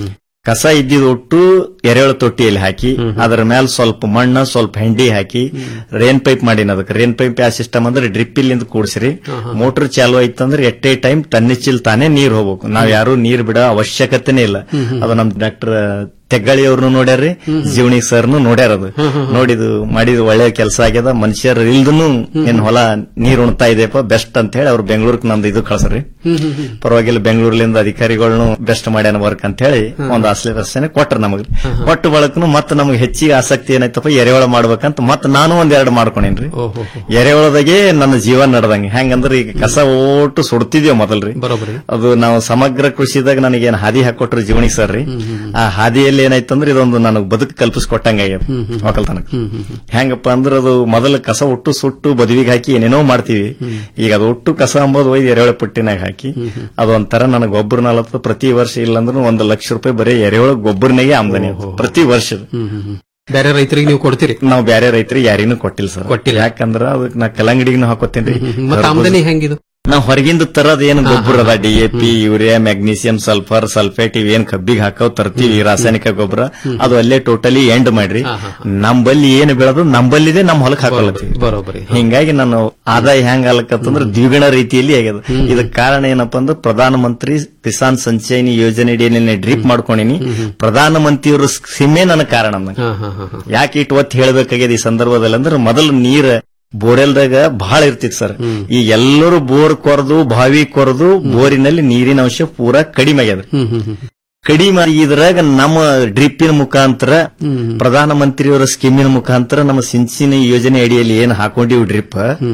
ಕಸ ಇದ್ದಿದ್ ಒಟ್ಟು ಎರೆಹುಳ ತೊಟ್ಟಿಯಲ್ಲಿ ಹಾಕಿ ಅದರ ಮೇಲೆ ಸ್ವಲ್ಪ ಮಣ್ಣು ಸ್ವಲ್ಪ ಹೆಂಡಿ ಹಾಕಿ ರೇನ್ ಪೈಪ್ ಮಾಡಿನ ಅದಕ್ಕೆ ರೇನ್ ಪೈಪ್ ಯಾವ ಸಿಸ್ಟಮ್ ಅಂದ್ರೆ ಡ್ರಿಪ್ ಇಲ್ಲಿಂದ ಕೂಡಿಸ್ರಿ ಮೋಟರ್ ಚಾಲು ಆಯ್ತಂದ್ರೆ ಎಟ್ ಎ ಟೈಮ್ ತನ್ನಿಚ್ಚಿಲ್ ತಾನೇ ನೀರ್ ಹೋಗ್ಬೇಕು ನಾವ್ ಯಾರು ನೀರ್ ಬಿಡೋ ಅವಶ್ಯಕತೆನೇ ಇಲ್ಲ ಅದು ನಮ್ ಡಾಕ್ಟರ್ ತೆಗ್ಗಳಿ ಅವ್ರನ್ನು ನೋಡ್ಯಾರ್ರಿ ಜೀವಣಿ ಸರ್ನು ನೋಡ್ಯಾರ ಅದು ನೋಡಿದು ಮಾಡಿದ ಒಳ್ಳೆ ಕೆಲಸ ಆಗ್ಯದ ಮನುಷ್ಯರು ಇಲ್ದನು ಏನ್ ಹೊಲ ನೀರ್ ಉಣ್ತಾ ಇದೆಯಪ್ಪ ಬೆಸ್ಟ್ ಅಂತ ಹೇಳಿ ಅವ್ರು ಬೆಂಗಳೂರಿಗೆ ನಮ್ದು ಇದು ಕಳ್ಸ್ರಿ ಪರವಾಗಿಲ್ಲ ಬೆಂಗಳೂರ್ಲಿಂದ ಅಧಿಕಾರಿಗಳನ್ನು ಬೆಸ್ಟ್ ಮಾಡ್ಯಾನ ವರ್ಕ್ ಅಂತ ಹೇಳಿ ಒಂದು ಆಶ್ಲೇಷಣೆ ಕೊಟ್ರ ನಮಗ್ ಕೊಟ್ಟು ಬಳಕನು ಮತ್ತೆ ನಮ್ಗೆ ಹೆಚ್ಚಿಗೆ ಆಸಕ್ತಿ ಏನಾಯ್ತಪ್ಪ ಎರೆಹುಳ ಮಾಡ್ಬೇಕಂತ ಮತ್ತೆ ನಾನು ಒಂದ್ ಎರಡು ಮಾಡ್ಕೊಂಡೇನ್ರಿ ಎರೆಹುಳದಾಗೆ ನನ್ನ ಜೀವನ ನಡೆದಂಗೆ ಹೆಂಗಂದ್ರೆ ಈಗ ಕಸ ಓಟು ಸುಡ್ತಿದ್ಯೋ ಮೊದಲ್ರಿ ಅದು ನಾವು ಸಮಗ್ರ ಕೃಷಿದಾಗ ನನಗೇನ್ ಹಾದಿ ಹಾಕೊಟ್ರು ಜೀವನಿ ಸರ್ ರೀ ಆ ಹಾದಿಯಲ್ಲಿ ಏನಾಯ್ತಂದ್ರೆ ಇದೊಂದು ನನಗೆ ಬದುಕು ಕಲ್ಪಿಸ್ಕೊಟ್ಟಂಗ ಆಗ್ಯದ ಒಕ್ಕಲ್ತನಕ ಹೆಂಗಪ್ಪ ಅಂದ್ರೆ ಅದು ಮೊದಲ ಕಸ ಒಟ್ಟು ಸುಟ್ಟು ಬದುವಿಗೆ ಹಾಕಿ ಏನೇನೋ ಮಾಡ್ತೀವಿ ಈಗ ಅದು ಒಟ್ಟು ಕಸ ಅಂಬೋದು ಒಯ್ದು ಎರೆಹುಳ ಪುಟ್ಟಿನಾಗ ಹಾಕಿ ಅದೊಂಥರ ನನಗೆ ಗೊಬ್ಬರ ನಲವತ್ತು ಪ್ರತಿ ವರ್ಷ ಇಲ್ಲಾಂದ್ರೂ ಒಂದು ಲಕ್ಷ ರೂಪಾಯಿ ಬರೀ ಎರೆಹುಳ ಗೊಬ್ಬರನಾಗೆ ಆಮದಾನಿ ಅದು. ಪ್ರತಿ ವರ್ಷದ ಬೇರೆ ರೈತರಿಗೆ ನೀವು ಕೊಡ್ತೀರಿ ನಾವು ಬೇರೆ ರೈತರಿಗೆ ಯಾರಿಗೂ ಕೊಟ್ಟಿಲ್ಲ ಸರ್ ಕೊಟ್ಟಿಲ್ಲ ಯಾಕಂದ್ರ ಅದಕ್ಕೆ ನಾ ಕಲ್ಲಂಗಡಿಗೂ ಹಾಕೋತೀನಿ ಮತ್ತೆ ಆಮದನಿ ಹೆಂಗಿದು ನಾವು ಹೊರಗಿಂದ ತರದ್ ಏನು ಗೊಬ್ಬರ ಅದ D A P urea magnesium sulphur sulphate ಇವೇನ್ ಕಬ್ಬಿಗೆ ಹಾಕವ್ ತರ್ತೀವಿ ರಾಸಾಯನಿಕ ಗೊಬ್ಬರ ಅದು ಅಲ್ಲೇ ಟೋಟಲಿ ಎಂಡ್ ಮಾಡ್ರಿ ನಂಬಲ್ಲಿ ಏನು ಬೆಳೆದು ನಂಬಲ್ಲಿದೆ ನಮ್ ಹೊಲಕ್ ಹಾಕೊಳತ್ತೀವಿ ಬರೋಬರಿ ಹಿಂಗಾಗಿ ನಾನು ಆದಾಯ ಹೆಂಗ್ ಆಲಕತ್ತಂದ್ರೆ ದ್ವಿಗುಣ ರೀತಿಯಲ್ಲಿ ಆಗ್ಯದ ಇದಕ್ ಕಾರಣ ಏನಪ್ಪಾ ಅಂದ್ರೆ ಪ್ರಧಾನ ಮಂತ್ರಿ ಕಿಸಾನ್ ಸಂಚಯನಿ ಯೋಜನೆ ಅಡಿಯಲ್ಲಿ ಡ್ರಿಪ್ ಮಾಡ್ಕೊಂಡಿನಿ ಪ್ರಧಾನ ಮಂತ್ರಿಯವ್ರ ಸ್ಕಿಮ್ಮೇ ನನ್ನ ಕಾರಣ ನಂಗೆ. ಯಾಕೆ ಇಟ್ಟು ಒತ್ತು ಹೇಳ್ಬೇಕಾಗ್ಯದ ಈ ಸಂದರ್ಭದಲ್ಲಿ ಅಂದ್ರೆ ಮೊದಲು ನೀರ್ ಬೋರ್ವೆಲ್ದಾಗ ಬಹಳ ಇರ್ತಿತ್ತು ಸರ್ ಈ ಎಲ್ಲರೂ ಬೋರ್ ಕೊರೆದು ಬಾವಿ ಕೊರೆದು ಬೋರಿನಲ್ಲಿ ನೀರಿನ ಅಂಶ ಪೂರಾ ಕಡಿಮೆ ಆಗ್ಯದ ಕಡಿಮೆ ಇದ್ರಾಗ ನಮ್ಮ ಡ್ರಿಪ್ಪಿನ ಮುಖಾಂತರ ಪ್ರಧಾನ ಮಂತ್ರಿಯವರ ಸ್ಕೀಮಿನ ಮುಖಾಂತರ ನಮ್ಮ ಸಿಂಚಿನ ಯೋಜನೆ ಅಡಿಯಲ್ಲಿ ಏನ್ ಹಾಕೊಂಡಿವಿ ಡ್ರಿಪ್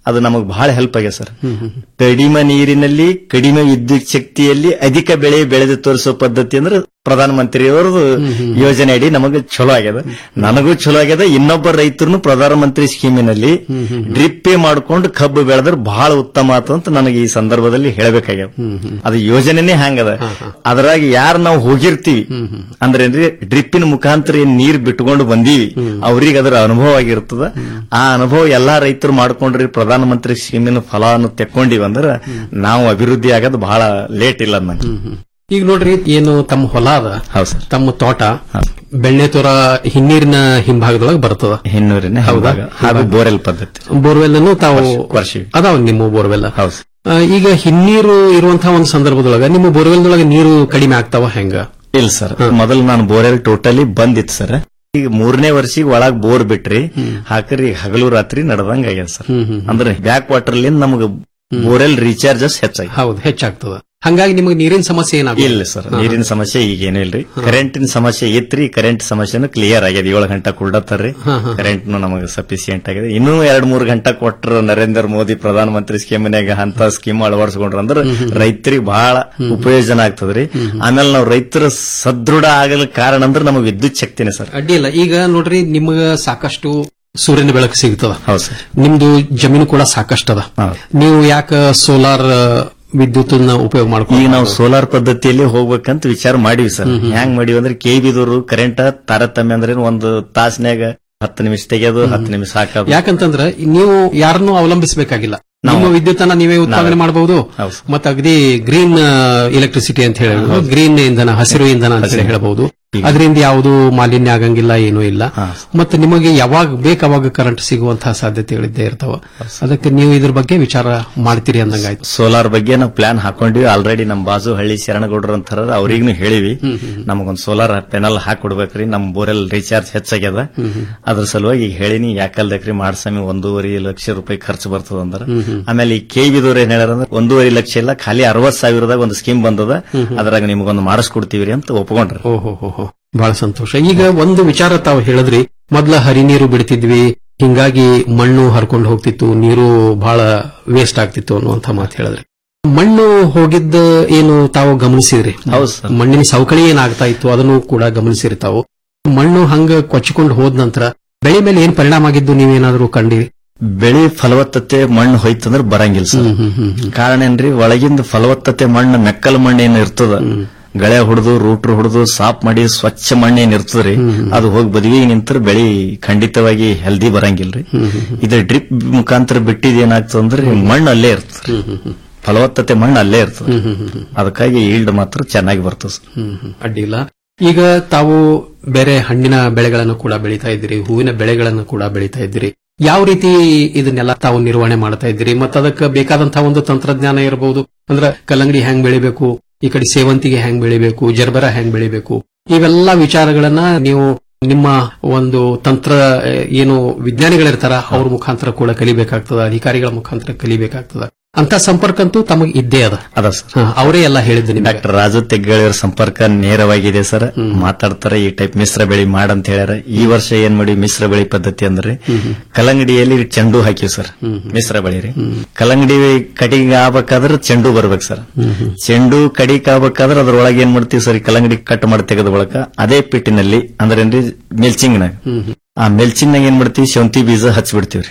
ಅದು ನಮಗ್ ಬಹಳ ಹೆಲ್ಪ್ ಆಗ್ಯದ ಸರ್ ಕಡಿಮೆ ನೀರಿನಲ್ಲಿ ಕಡಿಮೆ ವಿದ್ಯುತ್ ಶಕ್ತಿಯಲ್ಲಿ ಅಧಿಕ ಬೆಳೆ ಬೆಳೆದು ತೋರಿಸೋ ಪದ್ಧತಿ ಅಂದ್ರೆ ಪ್ರಧಾನಮಂತ್ರಿಯವರದು ಯೋಜನೆ ಅಡಿ ನಮಗೆ ಚಲೋ ಆಗ್ಯದ ನನಗೂ ಚಲೋ ಆಗ್ಯದ ಇನ್ನೊಬ್ಬ ರೈತರು ಪ್ರಧಾನಮಂತ್ರಿ ಸ್ಕೀಮಿನಲ್ಲಿ ಡ್ರಿಪ್ಪೇ ಮಾಡ್ಕೊಂಡು ಕಬ್ಬು ಬೆಳೆದ್ರೆ ಬಹಳ ಉತ್ತಮ ಆತು ಅಂತ ನನಗೆ ಈ ಸಂದರ್ಭದಲ್ಲಿ ಹೇಳಬೇಕಾಗ್ಯದ ಅದು ಯೋಜನೆನೇ ಹಂಗದ ಅದ್ರಾಗ ಯಾರು ನಾವು ಹೋಗಿರ್ತೀವಿ ಅಂದ್ರೆ ಡ್ರಿಪ್ಪಿನ ಮುಖಾಂತರ ಏನ್ ನೀರ್ ಬಿಟ್ಕೊಂಡು ಬಂದೀವಿ ಅವ್ರಿಗೆ ಅದರ ಅನುಭವ ಆಗಿರ್ತದ ಆ ಅನುಭವ ಎಲ್ಲಾ ರೈತರು ಮಾಡ್ಕೊಂಡ್ರಿ ಪ್ರಧಾನಮಂತ್ರಿ ಸ್ಕೀಮಿನ ಫಲವನ್ನು ತೆಕ್ಕೊಂಡಿವಿ ಅಂದ್ರೆ ನಾವು ಅಭಿವೃದ್ಧಿ ಆಗೋದು ಬಹಳ ಲೇಟ್ ಇಲ್ಲ ನಂಗೆ ಈಗ ನೋಡ್ರಿ ಏನು ತಮ್ಮ ಹೊಲ ಅದ ಹೌದು ಸರ್ ತಮ್ಮ ತೋಟ ಬೆಣ್ಣೆತೋರ ಹಿನ್ನೀರಿನ ಹಿಂಭಾಗದೊಳಗೆ ಬರ್ತದ ಹಿನ್ನೂರಿನ ಹೌದಾ ಹಿಂಭಾಗ ಹಾಗೂ ಬೋರೆಲ್ ಪದ್ಧತಿ ಬೋರ್ವೆಲ್ ಅನ್ನು ತಾವು ವರ್ಷ ಅದಾವ ನಿಮ್ಮ ಬೋರ್ವೆಲ್ ಹೌದು ಈಗ ಹಿನ್ನೀರು ಇರುವಂತಹ ಒಂದು ಸಂದರ್ಭದೊಳಗ ನಿಮ್ಮ ಬೋರ್ವೆಲ್ದೊಳಗೆ ನೀರು ಕಡಿಮೆ ಆಗ್ತಾವ ಹೆಂಗ ಇಲ್ಲ ಸರ್ ಮೊದಲು ನಾನು ಬೋರೆಲ್ ಟೋಟಲಿ ಬಂದಿತ್ತು ಸರ್ ಈಗ ಮೂರನೇ ವರ್ಷಿಗೆ ಒಳಗ್ ಬೋರ್ ಬಿಟ್ರಿ ಹಾಕ್ರಿ ಹಗಲು ರಾತ್ರಿ ನಡ್ದಂಗ ಆಗ್ಯದ ಸರ್ ಅಂದ್ರೆ ಬ್ಯಾಕ್ ವಾಟರ್ ಲಿಂದ ನಮಗ ಬೋರೆಲ್ ರೀಚಾರ್ಜಸ್ ಹೆಚ್ಚಾಗಿ ಹೌದು ಹೆಚ್ಚಾಗ್ತದ ಹಂಗಾಗಿ ನಿಮಗೆ ನೀರಿನ ಸಮಸ್ಯೆ ಏನಾಗ ಇಲ್ಲ ಸರ್ ನೀರಿನ ಸಮಸ್ಯೆ ಈಗೇನು ಇಲ್ರಿ ಕರೆಂಟಿನ ಸಮಸ್ಯೆ ಇತ್ರಿ ಕರೆಂಟ್ ಸಮಸ್ಯೆನು ಕ್ಲಿಯರ್ ಆಗ್ಯದ ಏಳು ಗಂಟೆ ಕೊಡ್ಲತ್ತಾರ್ರಿ ಕರೆಂಟ್ ನಮಗೆ ಸಫಿಸಿಯೆಂಟ್ ಆಗಿದೆ ಇನ್ನೂ ಎರಡ್ ಮೂರ್ ಗಂಟೆ ಕೊಟ್ರ ನರೇಂದ್ರ ಮೋದಿ ಪ್ರಧಾನಮಂತ್ರಿ ಸ್ಕೀಮ್ನಾಗ ಅಂತ ಸ್ಕೀಮ್ ಅಳವಡಿಸ್ಕೊಂಡ್ರ ಅಂದ್ರೆ ರೈತರಿಗೆ ಬಹಳ ಉಪಯೋಜನ ಆಗ್ತದ್ರಿ ಆಮೇಲೆ ನಾವು ರೈತರ ಸದೃಢ ಆಗಲು ಕಾರಣ ಅಂದ್ರೆ ನಮಗೆ ವಿದ್ಯುತ್ ಶಕ್ತಿನೇ ಸರ್ ಅಡ್ಡಿ ಇಲ್ಲ ಈಗ ನೋಡ್ರಿ ನಿಮಗ ಸಾಕಷ್ಟು ಸೂರ್ಯನ ಬೆಳಕು ಸಿಗ್ತದ ಹೌದು ಸರ್ ನಿಮ್ದು ಜಮೀನು ಕೂಡ ಸಾಕಷ್ಟು ಅದ ನೀವು ಯಾಕ ಸೋಲಾರ್ ವಿದ್ಯುತ್ ಉಪಯೋಗ ಮಾಡ್ಕೊಂಡು ಈಗ ನಾವು ಸೋಲಾರ್ ಪದ್ಧತಿಯಲ್ಲಿ ಹೋಗ್ಬೇಕಂತ ವಿಚಾರ ಮಾಡಿವಿ ಸರ್ ಹೆಂಗ್ ಮಾಡಿವಿ ಅಂದ್ರೆ ಕೆ ಬಿದವರು ಕರೆಂಟ್ ತಾರತಮ್ಯ ಅಂದ್ರೆ ಒಂದು ತಾಸ್ನ್ಯಾಗ ಹತ್ತು ನಿಮಿಷ ತೆಗೆಯೋದು ಹತ್ತು ನಿಮಿಷ ಹಾಕೋದು ಯಾಕಂತಂದ್ರ ನೀವು ಯಾರನ್ನೂ ಅವಲಂಬಿಸಬೇಕಾಗಿಲ್ಲ ನಾವು- ನಿಮ್ಮ ವಿದ್ಯುತ್ ಅನ್ನ ನೀವೇ ಉತ್ಪಾದನೆ ನಾವೇ. ಮಾಡಬಹುದು ಹೌದು. ಮತ್ತೆ ಅಗದಿ ಗ್ರೀನ್ ಎಲೆಕ್ಟ್ರಿಸಿಟಿ ಅಂತ ಹೇಳಿ ಗ್ರೀನ್ ಇಂಧನ ಹಸಿರು ಇಂಧನ ಅಂತ ಹೇಳಿ ಹೇಳಬಹುದು ಅದರಿಂದ ಯಾವುದು ಮಾಲಿನ್ಯ ಆಗಂಗಿಲ್ಲ ಏನೂ ಇಲ್ಲ ಮತ್ತೆ ನಿಮಗೆ ಯಾವಾಗ ಬೇಕು ಅವಾಗ ಕರೆಂಟ್ ಸಿಗುವಂತಹ ಸಾಧ್ಯತೆಗಳಿದ್ದೇ ಇರ್ತಾವ ಅದಕ್ಕೆ ನೀವು ಇದ್ರ ಬಗ್ಗೆ ವಿಚಾರ ಮಾಡ್ತೀರಿ ಅಂದಂಗಾಯ್ತು ಸೋಲಾರ್ ಬಗ್ಗೆ ನಾವು ಪ್ಲಾನ್ ಹಾಕೊಂಡಿವಿ ಆಲ್ರೆಡಿ ನಮ್ ಬಾಜು ಹಳ್ಳಿ ಶರಣಗೌಡ್ರ ಅಂತಾರ ಅವ್ರಿಗೂ ಹೇಳಿವಿ ನಮಗೊಂದ್ ಸೋಲಾರ್ ಪೆನಲ್ ಹಾಕೊಡ್ಬೇಕ್ರಿ ನಮ್ ಬೋರೆಲ್ ರೀಚಾರ್ಜ್ ಹೆಚ್ಚಾಗ್ಯದ ಅದ್ರ ಸಲುವಾಗಿ ಈಗ ಹೇಳಿನಿ ಯಾಕಲ್ದಕ್ರಿ ಮಾಡ್ಸಮಿ ಒಂದೂವರೆ ಲಕ್ಷ ರೂಪಾಯಿ ಖರ್ಚು ಬರ್ತದ ಅಂದ್ರ ಆಮೇಲೆ ಈ ಕೆ ಬಿದವ್ರು ಏನ್ ಹೇಳ್ಯಾರ ಅಂದ್ರೆ ಒಂದೂವರೆ ಲಕ್ಷ ಇಲ್ಲ ಖಾಲಿ ಅರವತ್ ಸಾವಿರದಾಗ ಒಂದು ಸ್ಕೀಮ್ ಬಂದದ ಅದ್ರಾಗ ನಿಮ್ಗೊಂದು ಮಾಡಿಸ್ಕೊಡ್ತೀವಿ ಅಂತ ಒಪ್ಕೊಂಡ್ರಿ ಓಹೋ ಹೋ ಬಹಳ ಸಂತೋಷ ಈಗ ಒಂದು ವಿಚಾರ ತಾವು ಹೇಳಿದ್ರಿ ಮೊದ್ಲ ಹರಿ ನೀರು ಬಿಡ್ತಿದ್ವಿ ಹಿಂಗಾಗಿ ಮಣ್ಣು ಹರ್ಕೊಂಡು ಹೋಗ್ತಿತ್ತು ನೀರು ಬಹಳ ವೇಸ್ಟ್ ಆಗ್ತಿತ್ತು ಅನ್ನುವಂತ ಮಾತು ಹೇಳಿದ್ರಿ ಮಣ್ಣು ಹೋಗಿದ್ದ ಏನು ತಾವು ಗಮನಿಸಿದ್ರಿ ಹೌದು ಮಣ್ಣಿನ ಸವಕಳಿ ಏನಾಗ್ತಾ ಇತ್ತು ಅದನ್ನು ಕೂಡ ಗಮನಿಸಿರಿ ತಾವು ಮಣ್ಣು ಹಂಗ ಕೊಚ್ಚಿಕೊಂಡು ಹೋದ ನಂತರ ಬೆಳೆ ಮೇಲೆ ಏನ್ ಪರಿಣಾಮ ಆಗಿದ್ದು ನೀವೇನಾದ್ರೂ ಕಂಡಿರಿ ಬೆಳೆ ಫಲವತ್ತತೆ ಮಣ್ಣು ಹೋಯ್ತಂದ್ರೆ ಬರಂಗಿಲ್ಲ ಸರ್ ಕಾರಣ ಏನ್ರಿ ಒಳಗಿಂದ ಫಲವತ್ತತೆ ಮಣ್ಣು ಮೆಕ್ಕಲ ಮಣ್ಣು ಏನ್ ಇರ್ತದ ಗಳೆ ಹೊಡೆದು ರೂಟ್ರು ಹೊಡೆದು ಸಾಫ್ ಮಾಡಿ ಸ್ವಚ್ಛ ಮಣ್ಣು ಏನ್ ಇರ್ತದ್ರಿ ಅದು ಹೋಗಿ ಬದಿಗೆ ನಿಂತರ ಬೆಳಿ ಖಂಡಿತವಾಗಿ ಹೆಲ್ದಿ ಬರಂಗಿಲ್ರಿ ಇದು ಡ್ರಿಪ್ ಮುಖಾಂತರ ಬಿಟ್ಟಿದ್ ಏನಾಗ್ತದ ಅಂದ್ರೆ ಮಣ್ಣು ಅಲ್ಲೇ ಇರ್ತದ್ರಿ ಫಲವತ್ತತೆ ಮಣ್ಣು ಅಲ್ಲೇ ಇರ್ತದೆ ಅದಕ್ಕಾಗಿ ಈಲ್ಡ್ ಮಾತ್ರ ಚೆನ್ನಾಗಿ ಬರ್ತದೆ ಸರ್ ಅಡ್ಡಿಲ್ಲ ಈಗ ತಾವು ಬೇರೆ ಹಣ್ಣಿನ ಬೆಳೆಗಳನ್ನು ಕೂಡ ಬೆಳೀತಾ ಇದ್ದೀರಿ ಹೂವಿನ ಬೆಳೆಗಳನ್ನು ಕೂಡ ಬೆಳೀತಾ ಇದ್ದೀರಿ ಯಾವ ರೀತಿ ಇದನ್ನೆಲ್ಲ ತಾವು ನಿರ್ವಹಣೆ ಮಾಡ್ತಾ ಇದ್ದೀರಿ ಮತ್ತೆ ಅದಕ್ಕೆ ಬೇಕಾದಂತಹ ಒಂದು ತಂತ್ರಜ್ಞಾನ ಇರಬಹುದು ಅಂದ್ರೆ ಕಲ್ಲಂಗಡಿ ಹೆಂಗ್ ಬೆಳಿಬೇಕು ಈ ಕಡೆ ಸೇವಂತಿಗೆ ಹೆಂಗ್ ಬೆಳಿಬೇಕು ಜರ್ಬರ ಹೆಂಗ್ ಬೆಳಿಬೇಕು ಇವೆಲ್ಲ ವಿಚಾರಗಳನ್ನ ನೀವು ನಿಮ್ಮ ಒಂದು ತಂತ್ರ ಆ, ಏನು ವಿಜ್ಞಾನಿಗಳಿರ್ತಾರ ಅವ್ರ ಮುಖಾಂತರ ಕೂಡ ಕಲಿಬೇಕಾಗ್ತದ ಅಧಿಕಾರಿಗಳ ಮುಖಾಂತರ ಕಲಿಬೇಕಾಗ್ತದ ಅಂತ ಸಂಪರ್ಕ ಅಂತೂ ತಮಗೆ ಇದ್ದೇ ಅದ ಅದ ಸರ್ ಹಾ, ಅವರೇ ಎಲ್ಲ ಹೇಳಿದ್ದು ನಿಮ್ಗೆ ಡಾಕ್ಟರ್ ರಾಜು ತೆಗ್ಗಳಿವ್ರ ಸಂಪರ್ಕ ನೇರವಾಗಿದೆ ಸರ್ ಮಾತಾಡ್ತಾರೆ ಈ ಟೈಪ್ ಮಿಶ್ರ ಬೆಳಿ ಮಾಡಂತ ಹೇಳ್ಯಾರ ಈ ವರ್ಷ ಏನ್ ಮಾಡಿ ಮಿಶ್ರ ಬೆಳಿ ಪದ್ಧತಿ ಅಂದ್ರೆ ಕಲ್ಲಂಗಡಿಯಲ್ಲಿ ಚೆಂಡು ಹಾಕಿವ್ ಸರ್ ಮಿಶ್ರ ಬೆಳಿ ರೀ ಕಲ್ಲಂಗಡಿ ಕಡಿಗೆ ಆಗ್ಬೇಕಾದ್ರೆ ಚೆಂಡು ಬರ್ಬೇಕು ಸರ್ ಚೆಂಡು ಕಡಿಗೆ ಆಗ್ಬೇಕಾದ್ರೆ ಅದ್ರೊಳಗೆ ಏನ್ ಮಾಡ್ತೀವಿ ಸರ್ ಈ ಕಲ್ಲಂಗಡಿ ಕಟ್ ಮಾಡಿ ತೆಗೆದ ಬಳಕ ಅದೇ ಪಿಟ್ಟಿನಲ್ಲಿ ಅಂದ್ರೆ ಏನ್ರಿ ಮೆಲ್ಚಿಂಗ್ನಾಗ ಆ ಮೆಲ್ಚಿಂಗ್ನಾಗ ಏನ್ ಮಾಡ್ತೀವಿ ಶೌಂತಿ ಬೀಜ ಹಚ್ಬಿಡ್ತೀವ್ರಿ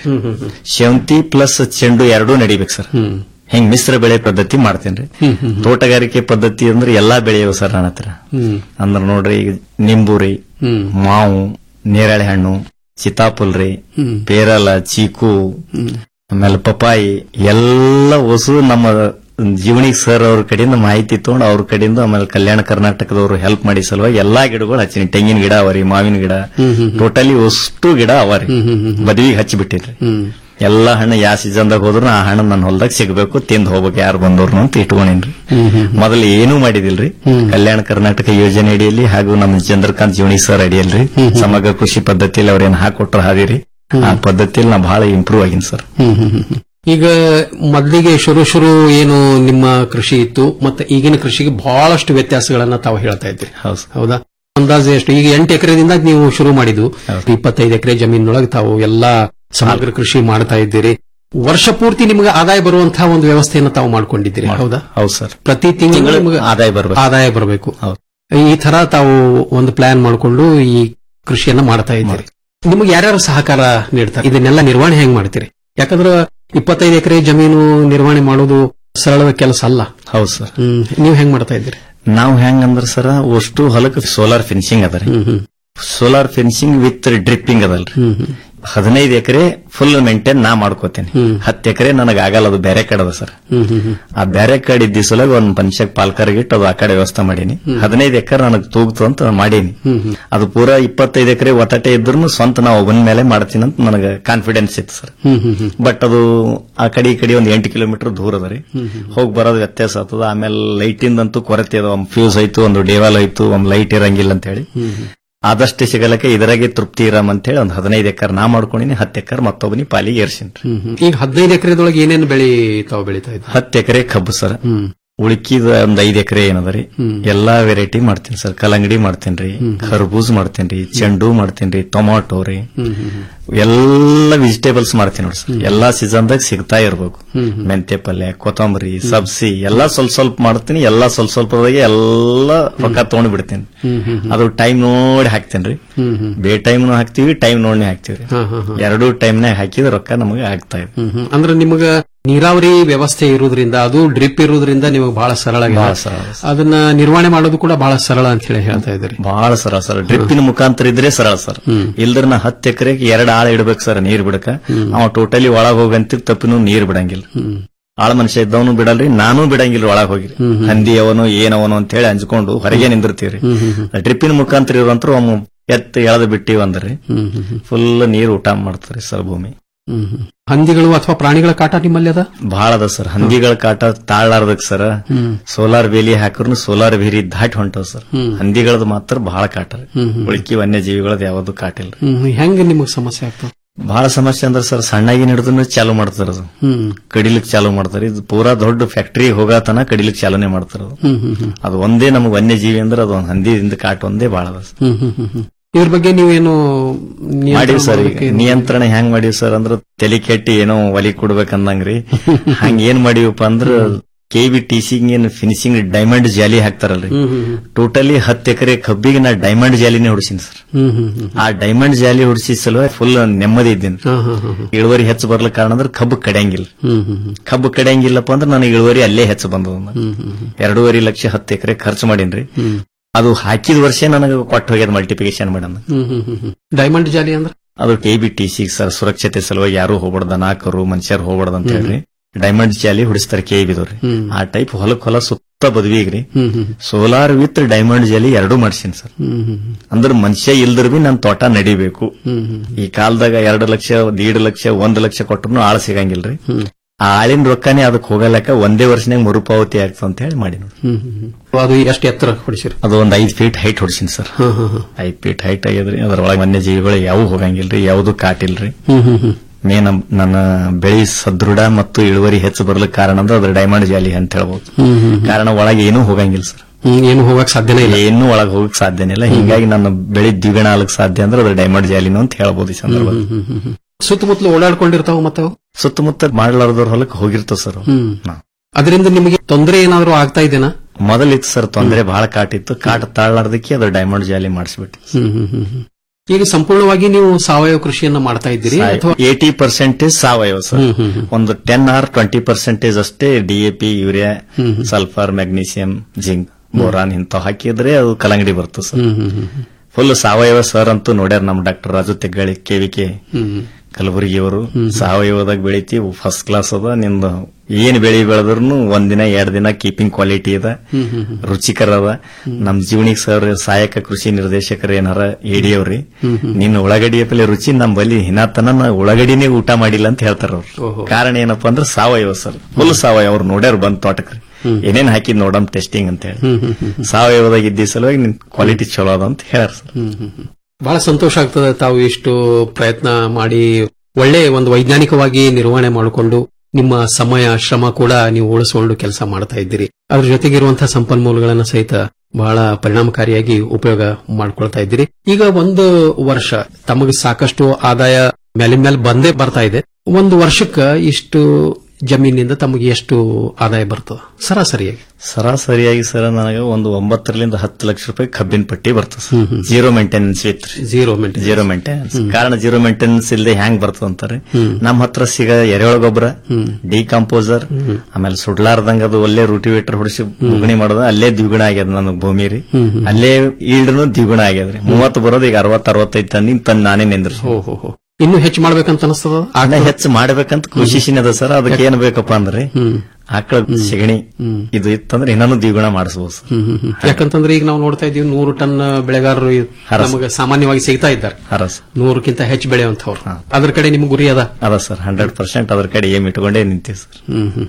ಶೌಂತಿ ಪ್ಲಸ್ ಚೆಂಡು ಎರಡೂ ನಡಿಬೇಕು ಸರ್ ಹಿಂಗ್ ಮಿಶ್ರ ಬೆಳೆ ಪದ್ಧತಿ ಮಾಡ್ತೇನ್ರಿ ತೋಟಗಾರಿಕೆ ಪದ್ಧತಿ ಅಂದ್ರೆ ಎಲ್ಲಾ ಬೆಳೆಯವ ಸರ್ ನನ್ನ ಹತ್ರ ಅಂದ್ರ ನೋಡ್ರಿ ಈಗ ನಿಂಬು ರೀ ಮಾವು ನೇರಳೆ ಹಣ್ಣು ಸೀತಾಫಲ್ ರೀ ಪೇರಲ ಚೀಕು ಆಮೇಲೆ ಪಪಾಯಿ ಎಲ್ಲ ಹೊಸು ನಮ್ಮ ಜೀವನಿಗ್ ಸರ್ ಅವ್ರ ಕಡೆಯಿಂದ ಮಾಹಿತಿ ತಗೊಂಡು ಅವ್ರ ಕಡೆಯಿಂದ ಆಮೇಲೆ ಕಲ್ಯಾಣ ಕರ್ನಾಟಕದವರು ಹೆಲ್ಪ್ ಮಾಡಿ ಸಲುವಾಗಿ ಎಲ್ಲಾ ಗಿಡಗಳು ಹಚ್ಚಿನಿ ತೆಂಗಿನ ಗಿಡ ಅವರಿ ಮಾವಿನ ಗಿಡ ಟೋಟಲಿ ಅಷ್ಟು ಗಿಡ ಅವರಿ ಬದವಿಗೆ ಹಚ್ಚಿಬಿಟ್ಟಿನ್ರಿ ಎಲ್ಲಾ ಹಣ್ಣು ಯಾವ ಸೀಸನ್ದಾಗ ಹೋದ್ರು ಆ ಹಣ್ಣು ನನ್ನ ಹೊಲದಾಗ ಸಿಗಬೇಕು ತಿಂದ್ ಹೋಗ್ಬೇಕು ಯಾರು ಬಂದವ್ರು ಅಂತ ಇಟ್ಕೊಂಡಿನ್ರಿ ಮೊದಲು ಏನೂ ಮಾಡಿದಿಲ್ರಿ ಕಲ್ಯಾಣ ಕರ್ನಾಟಕ ಯೋಜನೆ ಅಡಿಯಲ್ಲಿ ಹಾಗೂ ನಮ್ಮ ಚಂದ್ರಕಾಂತ್ ಜೋಣಿ ಸರ್ ಅಡಿಯಲ್ರಿ ಸಮಗ್ರ ಕೃಷಿ ಪದ್ಧತಿಯಲ್ಲಿ ಅವ್ರೇನ್ ಹಾಕೊಟ್ರ ಹಾದಿರಿ ಆ ಪದ್ಧತಿಯಲ್ಲಿ ನಾ ಬಹಳ ಇಂಪ್ರೂವ್ ಆಗಿನ್ ಸರ್ ಈಗ ಮೊದಲಿಗೆ ಶುರು ಶುರು ಏನು ನಿಮ್ಮ ಕೃಷಿ ಇತ್ತು ಮತ್ತೆ ಈಗಿನ ಕೃಷಿಗೆ ಬಹಳಷ್ಟು ವ್ಯತ್ಯಾಸಗಳನ್ನ ತಾವು ಹೇಳ್ತಾ ಇದ್ರಿ ಹೌದಾ ಅಂದಾಜು ಎಷ್ಟು ಈಗ ಎಂಟು ಎಕರೆದಿಂದ ನೀವು ಶುರು ಮಾಡಿದ್ದು ಇಪ್ಪತ್ತೈದು ಎಕರೆ ಜಮೀನೊಳಗೆ ತಾವು ಎಲ್ಲಾ ಸಮಗ್ರ ಕೃಷಿ ಮಾಡ್ತಾ ಇದ್ದೀರಿ ವರ್ಷ ಪೂರ್ತಿ ನಿಮಗೆ ಆದಾಯ ಬರುವಂತಹ ಒಂದು ವ್ಯವಸ್ಥೆಯನ್ನು ತಾವು ಮಾಡ್ಕೊಂಡಿದ್ದೀರಿ ಹೌದಾ ಹೌದು ಸರ್ ಪ್ರತಿ ತಿಂಗಳು ತಿಂಗಳು ನಿಮಗೆ ಆದಾಯ ಬರ್ಬೇಕು. ಆದಾಯ ಬರಬೇಕು ಈ ತರ ತಾವು ಒಂದು ಪ್ಲಾನ್ ಮಾಡಿಕೊಂಡು ಈ ಕೃಷಿಯನ್ನ ಮಾಡ್ತಾ ಇದ್ದೀರಿ ನಿಮಗೆ ಯಾರ್ಯಾರು ಸಹಕಾರ ನೀಡ್ತಾರೆ ಇದನ್ನೆಲ್ಲ ನಿರ್ವಹಣೆ ಹೆಂಗ್ ಮಾಡ್ತೀರಿ ಯಾಕಂದ್ರೆ ಇಪ್ಪತ್ತೈದು ಎಕರೆ ಜಮೀನು ನಿರ್ವಹಣೆ ಮಾಡೋದು ಸರಳದ ಕೆಲಸ ಅಲ್ಲ ಹೌದು ಸರ್ ನೀವು ಹೆಂಗ್ ಮಾಡ್ತಾ ಇದ್ದೀರಿ ನಾವು ಹೆಂಗ್ ಅಂದ್ರ ಸರ್ ಅಷ್ಟು ಹೊಲಕ್ಕೆ ಸೋಲಾರ್ ಫಿನಿಶಿಂಗ್ ಅದ ರೀ ಸೋಲಾರ್ ಫಿನಿಶಿಂಗ್ ವಿತ್ ಡ್ರಿಪ್ಪಿಂಗ್ ಅದಲ್ರಿ ಹದಿನೈದು ಎಕರೆ ಫುಲ್ ಮೇಂಟೈನ್ ನಾ ಮಾಡ್ಕೋತೇನೆ ಹತ್ತು ಎಕರೆ ನನಗೆ ಆಗಲ್ಲ ಅದು ಬೇರೆ ಕಡೆ ಅದ ಸರ್ ಆ ಬೇರೆ ಕಡೆ ಇದ್ದ ಸಲುವಾಗಿ ಒಂದ್ ಮನುಷ್ಯಕ್ ಪಾಲ್ಕರ್ಗೆ ಇಟ್ಟು ಅದು ಆ ಕಡೆ ವ್ಯವಸ್ಥೆ ಮಾಡೀನಿ ಹದಿನೈದು ಎಕರೆ ನನಗೆ ತೂಗ್ತು ಅಂತ ಮಾಡೀನಿ ಅದು ಪೂರಾ ಇಪ್ಪತ್ತೈದು ಎಕರೆ ಒತ್ತಟೆ ಇದ್ರು ಸ್ವಂತ ನಾವು ಒಬ್ಬನ ಮೇಲೆ ಮಾಡ್ತೀನಿ ಅಂತ ನನಗೆ ಕಾನ್ಫಿಡೆನ್ಸ್ ಇತ್ತು ಸರ್ ಬಟ್ ಅದು ಆ ಕಡೆ ಈ ಕಡೆ ಒಂದು ಎಂಟು ಕಿಲೋಮೀಟರ್ ದೂರ ಅದ ರೀ ಹೋಗಿ ಬರೋದು ವ್ಯತ್ಯಾಸ ಆಗ್ತದ ಆಮೇಲೆ ಲೈಟಿಂದಂತೂ ಕೊರತೆ ಅದ ಒಂದು ಫ್ಯೂಸ್ ಆಯ್ತು ಒಂದು ಡೇವಾಲ್ ಆಯ್ತು ಒಂದು ಲೈಟ್ ಇರಂಗಿಲ್ಲ ಅಂತ ಹೇಳಿ ಆದಷ್ಟು ಸಿಗಲಕ್ಕೆ ಇದರಾಗೆ ತೃಪ್ತಿ ಇರಮ್ ಅಂತ ಹೇಳಿ ಒಂದು ಹದಿನೈದು ಎಕರೆ ನಾ ಮಾಡ್ಕೊಂಡಿನಿ ಹತ್ತು ಎಕರೆ ಮತ್ತೊಬ್ಬನಿ ಪಾಲಿಗೆ ಏರ್ಸಿನ್ರಿ ಈಗ ಹದಿನೈದು ಎಕರೆದೊಳಗೆ ಏನೇನು ಬೆಳಿ ತಾವು ಬೆಳಿತಾ ಇದ್ದೀರಿ ಹತ್ತು ಎಕರೆ ಕಬ್ಬು ಸರ್ ಉಳಿಕಿದ ಒಂದ್ ಐದ್ ಎಕರೆ ಏನದ ರೀ ಎಲ್ಲಾ ವೆರೈಟಿ ಮಾಡ್ತೀನಿ ಸರ್ ಕಲ್ಲಂಗಡಿ ಮಾಡ್ತೇನ್ರಿ ಖರ್ಬೂಜ್ ಮಾಡ್ತೇನ್ರಿ ಚೆಂಡು ಮಾಡ್ತೇನ್ರಿ ಟೊಮಾಟೊ ರೀ ಎಲ್ಲ ವೆಜಿಟೇಬಲ್ಸ್ ಮಾಡ್ತೀನಿ ನೋಡಿ ಸರ್ ಎಲ್ಲಾ ಸೀಸನ್ದಾಗ ಸಿಗ್ತಾ ಇರ್ಬೇಕು ಮೆಂತ್ಯ ಪಲ್ಯ ಕೊತ್ತಂಬರಿ ಸಬ್ಸಿ ಎಲ್ಲಾ ಸ್ವಲ್ಪ ಸ್ವಲ್ಪ ಮಾಡ್ತೀನಿ ಎಲ್ಲಾ ಸ್ವಲ್ಪ ಸ್ವಲ್ಪದಾಗೆ ಎಲ್ಲಾ ರೊಕ್ಕ ತಗೊಂಡ್ ಬಿಡ್ತೀನಿ ಅದು ಟೈಮ್ ನೋಡಿ ಹಾಕ್ತೇನ್ರಿ ಬೇ ಟೈಮ್ನು ಹಾಕ್ತಿವಿ ಟೈಮ್ ನೋಡಿ ಹಾಕ್ತಿವಿ ಎರಡೂ ಟೈಮ್ನಾಗ ಹಾಕಿದ್ರೆ ರೊಕ್ಕ ನಮಗೆ ಆಗ್ತಾ ಇದೆ ಅಂದ್ರೆ ನಿಮಗ ನೀರಾವರಿ ವ್ಯವಸ್ಥೆ ಇರುವುದರಿಂದ ಅದು ಡ್ರಿಪ್ ಇರುವುದರಿಂದ ನಿಮಗೆ ಬಹಳ ಸರಳ ಆಗಿದೆ. ಬಹಳ ಸರಳ. ಅದನ್ನ ನಿರ್ವಹಣೆ ಮಾಡೋದು ಕೂಡ ಬಹಳ ಸರಳ ಅಂತ ಹೇಳಿ ಹೇಳ್ತಾ ಇದ್ದೀರಿ ಬಹಳ ಸರಳ ಸರ್ ಡ್ರಿಪ್ಪಿನ ಮುಖಾಂತರ ಇದ್ರೆ ಸರಳ ಸರ್ ಇಲ್ದ್ರ ನಾ ಹತ್ತು ಎಕರೆಗೆ ಎರಡು ಆಳ ಇಡ್ಬೇಕು ಸರ್ ನೀರ್ ಬಿಡಕ ಅವ ಟೋಟಲಿ ಒಳಗ್ ಹೋಗಂತ ತಪ್ಪಿನೂ ನೀರ್ ಬಿಡಂಗಿಲ್ಲ ಆಳ ಮನುಷ್ಯ ಇದ್ದವನು ಬಿಡಲ್ರಿ ನಾನು ಬಿಡಂಗಿಲ್ಲ ಒಳಗ್ ಹೋಗಿ ಹಂದಿ ಅವನು ಏನವನು ಅಂತ ಹೇಳಿ ಹಂಚ್ಕೊಂಡು ಹೊರಗೆ ನಿಂದಿರ್ತೀವ್ರಿ ಡ್ರಿಪ್ಪಿನ ಮುಖಾಂತರ ಇರುವಂತ ಒಮ್ಮೆ ಎತ್ತು ಎಳೆದು ಬಿಟ್ಟಿವಿ ಅಂದ್ರಿ ಫುಲ್ ನೀರ್ ಊಟ ಮಾಡ್ತಾರೆ ಸರ್ ಭೂಮಿ ಹಂದಿಗಳು ಅಥವಾ ಪ್ರಾಣಿಗಳ ಕಾಟ ನಿಮ್ಮಲ್ಲಿ ಅದ ಬಹಳ ಅದ ಸರ್ ಹಂದಿಗಳ ಕಾಟ ತಾಳಾರ್ದಕ್ ಸರ್ ಸೋಲಾರ್ ಬೇಲಿ ಹಾಕ್ರು ಸೋಲಾರ್ ಬೇಲಿ ದಾಟಿ ಹೊಂಟವ್ ಸರ್ ಹಂದಿಗಳದ್ ಮಾತ್ರ ಬಹಳ ಕಾಟ ರೀ. ಉಳ್ಕಿ ವನ್ಯಜೀವಿಗಳದ್ ಯಾವ್ದು ಕಾಟ ಇಲ್ಲ ಹ್ಮ್ ಹೆಂಗ್ ನಿಮಗ್ ಸಮಸ್ಯೆ ಆಗ್ತದೆ ಬಹಳ ಸಮಸ್ಯೆ ಅಂದ್ರೆ ಸರ್ ಸಣ್ಣಾಗಿ ಹಿಡಿದು ಚಾಲು ಮಾಡ್ತಾರ ಅದು ಹ್ಮ್ ಕಡಿಲಿಕ್ ಚಾಲು ಮಾಡ್ತಾರೆ ಇದು ಪೂರಾ ದೊಡ್ಡ ಫ್ಯಾಕ್ಟರಿ ಹೋಗತನ ಕಡಿಲಿಕ್ ಚಾಲನೆ ಮಾಡ್ತಾರ ಅದು ಹ್ಮ್ ಹ್ಮ್ ಹ್ಮ್ ಅದು ಒಂದೇ ನಮ್ಗೆ ವನ್ಯಜೀವಿ ಅಂದ್ರೆ ಅದು ಒಂದ್ ಹಂದಿದಿಂದ ಕಾಟ ಒಂದೇ ಬಹಳ ಅದ ಸರ್. ಹ್ಮ್ ಹ್ಮ್ ಹ್ಮ್ ಹ್ಮ್ ಇದ್ರ ಬಗ್ಗೆ ನೀವೇನು ನಿಯಂತ್ರಣ ಮಾಡಿವಿ ಸರ್ ಈಗ ಮಾಡೋದಕ್ಕೆ- ನಿಯಂತ್ರಣ ಹೆಂಗ್ ಮಾಡಿವಿ ಸರ್ ಅಂದ್ರ ತಲೆ ಕೆಟ್ಟಿ ಏನೋ ಒಲಿ ಕೊಡ್ಬೇಕಂದಂಗ್ರಿ ಹಂಗ ಏನ್ ಮಾಡಿವಪ್ಪ ಅಂದ್ರ ಕೆ ಬಿ ಟೀಸಿಂಗ್ ಏನ್ ಫಿನಿಶಿಂಗ್ ಡೈಮಂಡ್ ಜಾಲಿ ಹಾಕ್ತಾರಲ್ರಿ ಹ್ಮ್ ಹ್ಮ್ ಹ್ಮ್ ಟೋಟಲಿ ಹತ್ತು ಎಕರೆ ಕಬ್ಬಿಗೆ ನಾ ಡೈಮಂಡ್ ಜಾಲಿನೇ ಹೊಡಿಸಿನಿ ಸರ್ ಹ್ಮ್ ಹ್ಮ್ ಹ್ಮ್ ಆ ಡೈಮಂಡ್ ಜಾಲಿ ಹೊಡಿಸಿದ ಸಲುವಾಗಿ ಫುಲ್ ನೆಮ್ಮದಿ ಇದ್ದೀನಿ ಹಾ, ಹಾ, ಹಾ, ಹಾ. ಇಳುವರಿ ಹೆಚ್ಚು ಬರ್ಲಿಕ್ಕೆ ಕಾರಣ ಅಂದ್ರೆ ಕಬ್ಬು ಕಡಿಯಂಗಿಲ್ಲ ಹ್ಮ್ ಹ್ಮ್ ಹ್ಮ್ ಕಬ್ಬು ಕಡಿಯಂಗಿಲ್ಲಪ್ಪ ಅಂದ್ರೆ ನನಗೆ ಇಳುವರಿ ಅಲ್ಲೇ ಹೆಚ್ಚು ಬಂದದ ಹ್ಮ್ ಹ್ಮ್ ಹ್ಮ್ ಎರಡೂವರೆ ಲಕ್ಷ ಹತ್ತು ಎಕರೆ ಖರ್ಚು ಮಾಡೀನ್ರಿ ಹ್ಮ್ ಅದು ಹಾಕಿದ ವರ್ಷ ನನಗೆ ಕೊಟ್ಟು ಹೋಗ್ಯದ ಮಲ್ಟಿಪ್ಲಿಕೇಶನ್ ಮಾಡಮ್ hmm hmm hmm hmm diamond ಜಾಲಿ ಅಂದ್ರೆ ಅದು K B T C sir ಸುರಕ್ಷತೆ ಸಲುವಾಗಿ ಯಾರು ಹೋಗ್ಬಾರ್ದ ನಾಲ್ಕರು ಮನುಷ್ಯರು ಹೋಗ್ಬಾರ್ದು ಅಂತ ಹೇಳ್ರಿ ಡೈಮಂಡ್ ಜಾಲಿ ಹೊಡಿಸ್ತಾರೆ ಕೆ ಬಿದವ್ರಿ ಹ್ಮ್. ಆ ಟೈಪ್ ಹೊಲಕ್ ಹೊಲ ಸುತ್ತ ಬದ್ವಿಗ್ರಿ hmm hmm solar with diamond ಜಾಲಿ ಎರಡೂ ಮಾಡ್ಸೀನಿ ಸರ್ ಹ್ಮ್ ಹ್ಮ್ ಹ್ಮ್ ಅಂದ್ರೆ ಮನುಷ್ಯ ಇಲ್ದ್ರ ಬಿ ನನ್ ತೋಟ ನಡಿಬೇಕು ಹ್ಮ್ ಹ್ಮ್ ಈ ಕಾಲದಾಗ ಎರಡು ಲಕ್ಷ ದೀಡ್ ಲಕ್ಷ ಒಂದ್ ಲಕ್ಷ ಕೊಟ್ಟರು ಆಳ ಸಿಗಂಗಿಲ್ರಿ ಹ್ಮ್. ಆ ಆಳಿನ ರೊಕ್ಕನೇ ಅದಕ್ಕೆ ಹೋಗಲಕ್ಕ ಒಂದೇ ವರ್ಷನಾಗ ಮರುಪಾವತಿ ಆಗ್ತದೆ ಅಂತ ಹೇಳಿ ಮಾಡಿ ನೋಡಿ ಹ್ಮ್ ಹ್ಮ್ ಹ್ಮ್ ಅದು ಎಷ್ಟು ಎತ್ತರ ಹೊಡಿಸಿರಿ ಅದು ಒಂದ್ ಐದ್ ಫೀಟ್ ಹೈಟ್ ಹೊಡ್ಸಿನಿ ಸರ್ ಹ್ಮ್ ಹ್ಮ್ ಹ್ಮ್ ಐದ್ ಫೀಟ್ ಹೈಟ್ ಆಗ್ಯದ್ರಿ ಅದ್ರೊಳಗೆ ವನ್ಯಜೀವಿಗಳು ಯಾವ ಹೋಗಂಗಿಲ್ರಿ ಯಾವ್ದು ಕಾಟಿಲ್ರಿ ಹ್ಮ್ ಹ್ಮ್ ಹ್ಮ್ ಮೇನ್ ನನ್ನ ಬೆಳಿ ಸದೃಢ ಮತ್ತು ಇಳುವರಿ ಹೆಚ್ಚು ಬರ್ಲಿಕ್ಕೆ ಕಾರಣ ಅಂದ್ರೆ ಅದ್ರ ಡೈಮಂಡ್ ಜಾಲಿ ಅಂತ ಹೇಳ್ಬೋದು ಹ್ಮ್ ಹ್ಮ್ ಕಾರಣ ಒಳಗೆ ಏನೂ ಹೋಗಂಗಿಲ್ಲ ಸರ್ ಹ್ಮ್ ಏನು ಹೋಗಕ್ ಸಾಧ್ಯನೇ ಇಲ್ಲ ಏನೂ ಒಳಗೆ ಹೋಗಕ್ ಸಾಧ್ಯನೇ ಇಲ್ಲ ಹಿಂಗಾಗಿ ನನ್ನ ಬೆಳಿ ದ್ವಿಗುಣ ಆಗ್ಲಿಕ್ಕೆ ಸಾಧ್ಯ ಅಂದ್ರೆ ಅದ್ರ ಡೈಮಂಡ್ ಜಾಲಿನೂ ಅಂತ ಹೇಳ್ಬೋದು ಈ ಸಂದರ್ಭದಲ್ಲಿ ಹ್ಮ್ ಹ್ಮ್ ಹ್ಮ್ ಸುತ್ತಮುತ್ತಲು ಓಡಾಡ್ಕೊಂಡಿರ್ತಾವ ಮತ್ತವು ಸುತ್ತಮುತ್ತ ಮಾಡ್ಲಾರ್ದವ್ರ ಹೊಲಕ್ಕೆ ಹೋಗಿರ್ತಾವ ಸರ್ ಅವು. ಹ್ಮ್ ಹಾ. ಅದರಿಂದ ನಿಮಗೆ ತೊಂದರೆ ಏನಾದ್ರು ಆಗ್ತಾ ಇದೆನಾ ಮೊದಲಿತ್ತು ಸರ್ ತೊಂದರೆ ಬಹಳ ಕಾಟಿತ್ತು ಕಾಟ ತಾಳ್ಲಾರ್ದಕ್ಕೆ ಅದು ಡೈಮಂಡ್ ಜಾಲಿ ಮಾಡಿಸ್ಬಿಟ್ಟು ಹ್ಮ್ ಹ್ಮ್ ಹ್ಮ್ ಹ್ಮ್ ಈಗ ಸಂಪೂರ್ಣವಾಗಿ ನೀವು ಸಾವಯವ ಕೃಷಿಯನ್ನ ಮಾಡ್ತಾ ಇದ್ದೀರಿ ಅಥವಾ ಏಟಿ ಪರ್ಸೆಂಟೇಜ್ ಸಾವಯವ ಸರ್ ಹ್ಮ್, ಹ್ಮ್, ಹ್ಮ್. ಒಂದು ಟೆನ್ ಆರ್ ಟ್ವೆಂಟಿ ಪರ್ಸೆಂಟೇಜ್ ಅಷ್ಟೇ DAP urea hmm, hmm. Sulphur magnesium zinc boron ಇಂಥವ್ ಹಾಕಿದ್ರೆ ಅದು ಕಲಂಗಡಿ ಬರ್ತದೆ sir hmm hmm hmm hmm full ಸಾವಯವ ಸರ್ ಅಂತೂ ನೋಡ್ಯಾರ ನಮ್ doctor Raju Teggali KVK hmm hmm ಕಲಬುರಗಿಯವರು ಸಾವಯವದಾಗ ಬೆಳಿತೀವಿ ಫಸ್ಟ್ ಕ್ಲಾಸ್ ಅದ ನಿಂದು ಏನ್ ಬೆಳಿ ಬೆಳೆದ್ರು ಒಂದಿನ ಎರಡ್ ದಿನ ಕೀಪಿಂಗ್ ಕ್ವಾಲಿಟಿ ಅದ ಹ್ಮ್ ಹ್ಮ್ ಹ್ಮ್ ರುಚಿಕರ ಅದ ನಮ್ ಜೀವನಿಗೆ ಸರ್ ಸಹಾಯಕ ಕೃಷಿ ನಿರ್ದೇಶಕರು ಏನಾರ ಹೇಳಿಯವ್ರಿ ಹ್ಮ್ ಹ್ಮ್. ನಿನ್ನ ಉಳ್ಳಾಗಡ್ಡಿಯ ಪಲ್ಲೆ ರುಚಿ ನಮ್ ಬಲಿ ಹಿನಾತನ ನಾ ಉಳ್ಳಾಗಡ್ಡಿನೇ ಊಟ ಮಾಡಿಲ್ಲ ಅಂತ ಹೇಳ್ತಾರ ಅವ್ರು ಓಹೋ. ಕಾರಣ ಏನಪ್ಪಾ ಅಂದ್ರೆ ಸಾವಯವ ಸರ್ ಫುಲ್ ಸಾವಯವ ಅವ್ರು ನೋಡ್ಯಾರ ಬಂದ್ ತೋಟಕ್ರಿ ಏನೇನ್ ಹಾಕಿದ್ ನೋಡಮ್ ಟೆಸ್ಟಿಂಗ್ ಅಂತ ಹೇಳಿ ಹ್ಮ್ ಹ್ಮ್ ಹ್ಮ್ ಹ್ಮ್. ಸಾವಯವದಾಗ ಇದ್ದ ಸಲುವಾಗಿ ನಿನ್ ಕ್ವಾಲಿಟಿ ಚಲೋ ಅದ ಅಂತ ಹೇಳ್ಯಾರ ಸರ್ ಹ್ಮ್ ಹ್ಮ್ ಹ್ಮ್. ಬಹಳ ಸಂತೋಷ ಆಗ್ತದೆ ತಾವು ಇಷ್ಟು ಪ್ರಯತ್ನ ಮಾಡಿ ಒಳ್ಳೆ ಒಂದು ವೈಜ್ಞಾನಿಕವಾಗಿ ನಿರ್ವಹಣೆ ಮಾಡಿಕೊಂಡು ನಿಮ್ಮ ಸಮಯ ಶ್ರಮ ಕೂಡ ನೀವು ಉಳಿಸಿಕೊಂಡು ಕೆಲಸ ಮಾಡ್ತಾ ಇದ್ದೀರಿ ಅದ್ರ ಜೊತೆಗಿರುವಂತಹ ಸಂಪನ್ಮೂಲಗಳನ್ನ ಸಹಿತ ಬಹಳ ಪರಿಣಾಮಕಾರಿಯಾಗಿ ಉಪಯೋಗ ಮಾಡ್ಕೊಳ್ತಾ ಇದ್ದೀರಿ ಈಗ ಒಂದು ವರ್ಷ ತಮಗೆ ಸಾಕಷ್ಟು ಆದಾಯ ಮೇಲಿನ ಮೇಲೆ ಬಂದೇ ಬರ್ತಾ ಇದೆ ಒಂದು ವರ್ಷಕ್ಕ ಇಷ್ಟು ಜಮೀನಿಂದ ತಮಗೆ ಎಷ್ಟು ಆದಾಯ ಬರ್ತದೆ ಸರಾಸರಿಯಾಗಿ ಸರಾಸರಿಯಾಗಿ ಸರ್ ನನಗೆ ಒಂದು ಒಂಬತ್ತರಿಂದ ಹತ್ತು ಲಕ್ಷ ರೂಪಾಯಿ ಕಬ್ಬಿನ ಪಟ್ಟಿ ಬರ್ತದೆ sir. Zero maintenance with zero maintenance zero maintenance ಕಾರಣ ಜೀರೋ ಮೇಂಟೆನೆನ್ಸ್ ಇಲ್ಲದೆ ಹ್ಯಾಂಗ್ ಬರ್ತದ ಅಂತಾರೆ ನಮ್ಮ ಹತ್ರ ಸಿಗ ಎರೆಹುಳ ಗೊಬ್ಬರ ಡಿಕಂಪೋಸರ್ ಆಮೇಲೆ ಸುಡ್ಲಾರ್ದಂಗ ಅದು ಒಳ್ಳೆ ರೂಟಿವೇಟರ್ ಹೊಡಿಸಿ ಬುಗಣಿ ಮಾಡೋದು ಅಲ್ಲೇ ದ್ವಿಗುಣ ಆಗ್ಯದ ನನಗೆ ಭೂಮಿ ರೀ ಅಲ್ಲೇ ಈಲ್ಡ್ನು ದ್ವಿಗುಣ ಆಗ್ಯದ್ರಿ ಮೂವತ್ತು ಬರೋದು ಈಗ ಅರವತ್ತು ಅರವತ್ತೈದು ಟನ್ನಿಂಗ್ ತಂದು ನಾನೇ ನಿಂದ್ರಿ ಓಹೋ ಇನ್ನೂ ಹೆಚ್ಚು ಮಾಡ್ಬೇಕಂತ ಅನಿಸ್ತದ ಅಣ್ಣ ಹೆಚ್ಚು ಮಾಡ್ಬೇಕಂತ ಖುಷಿಸಿನ ಅದ ಸರ್ ಅದಕ್ಕೆ ಏನ್ ಬೇಕಪ್ಪ ಅಂದ್ರೆ ಆಕಳ ಸೆಗಣಿ ಇದು ಇತ್ತಂದ್ರೆ ಇನ್ನೂ ದ್ವಿಗುಣ ಮಾಡಿಸಬಹುದು ಸರ್ ಯಾಕಂತಂದ್ರೆ ಈಗ ನಾವು ನೋಡ್ತಾ ಇದೀವಿ ನೂರು ಟನ್ ಬೆಳೆಗಾರರು ಇ- ನಮಗೆ ಸಾಮಾನ್ಯವಾಗಿ ಸಿಗ್ತಾ ಇದ್ದಾರೆ ಹರಸ್ ನೂರಕ್ಕಿಂತ ಹೆಚ್ಚು ಬೆಳೆಯುವಂತವ್ರು ಅದ್ರ ಕಡೆ ನಿಮ್ಗೆ ಗುರಿ ಅದ ಅದ ಸರ್ ಹಂಡ್ರೆಡ್ ಪರ್ಸೆಂಟ್ ಅದ್ರ ಕಡೆ ಏಮ್ ಇಟ್ಕೊಂಡೇ ನಿಂತೀವಿ ಸರ್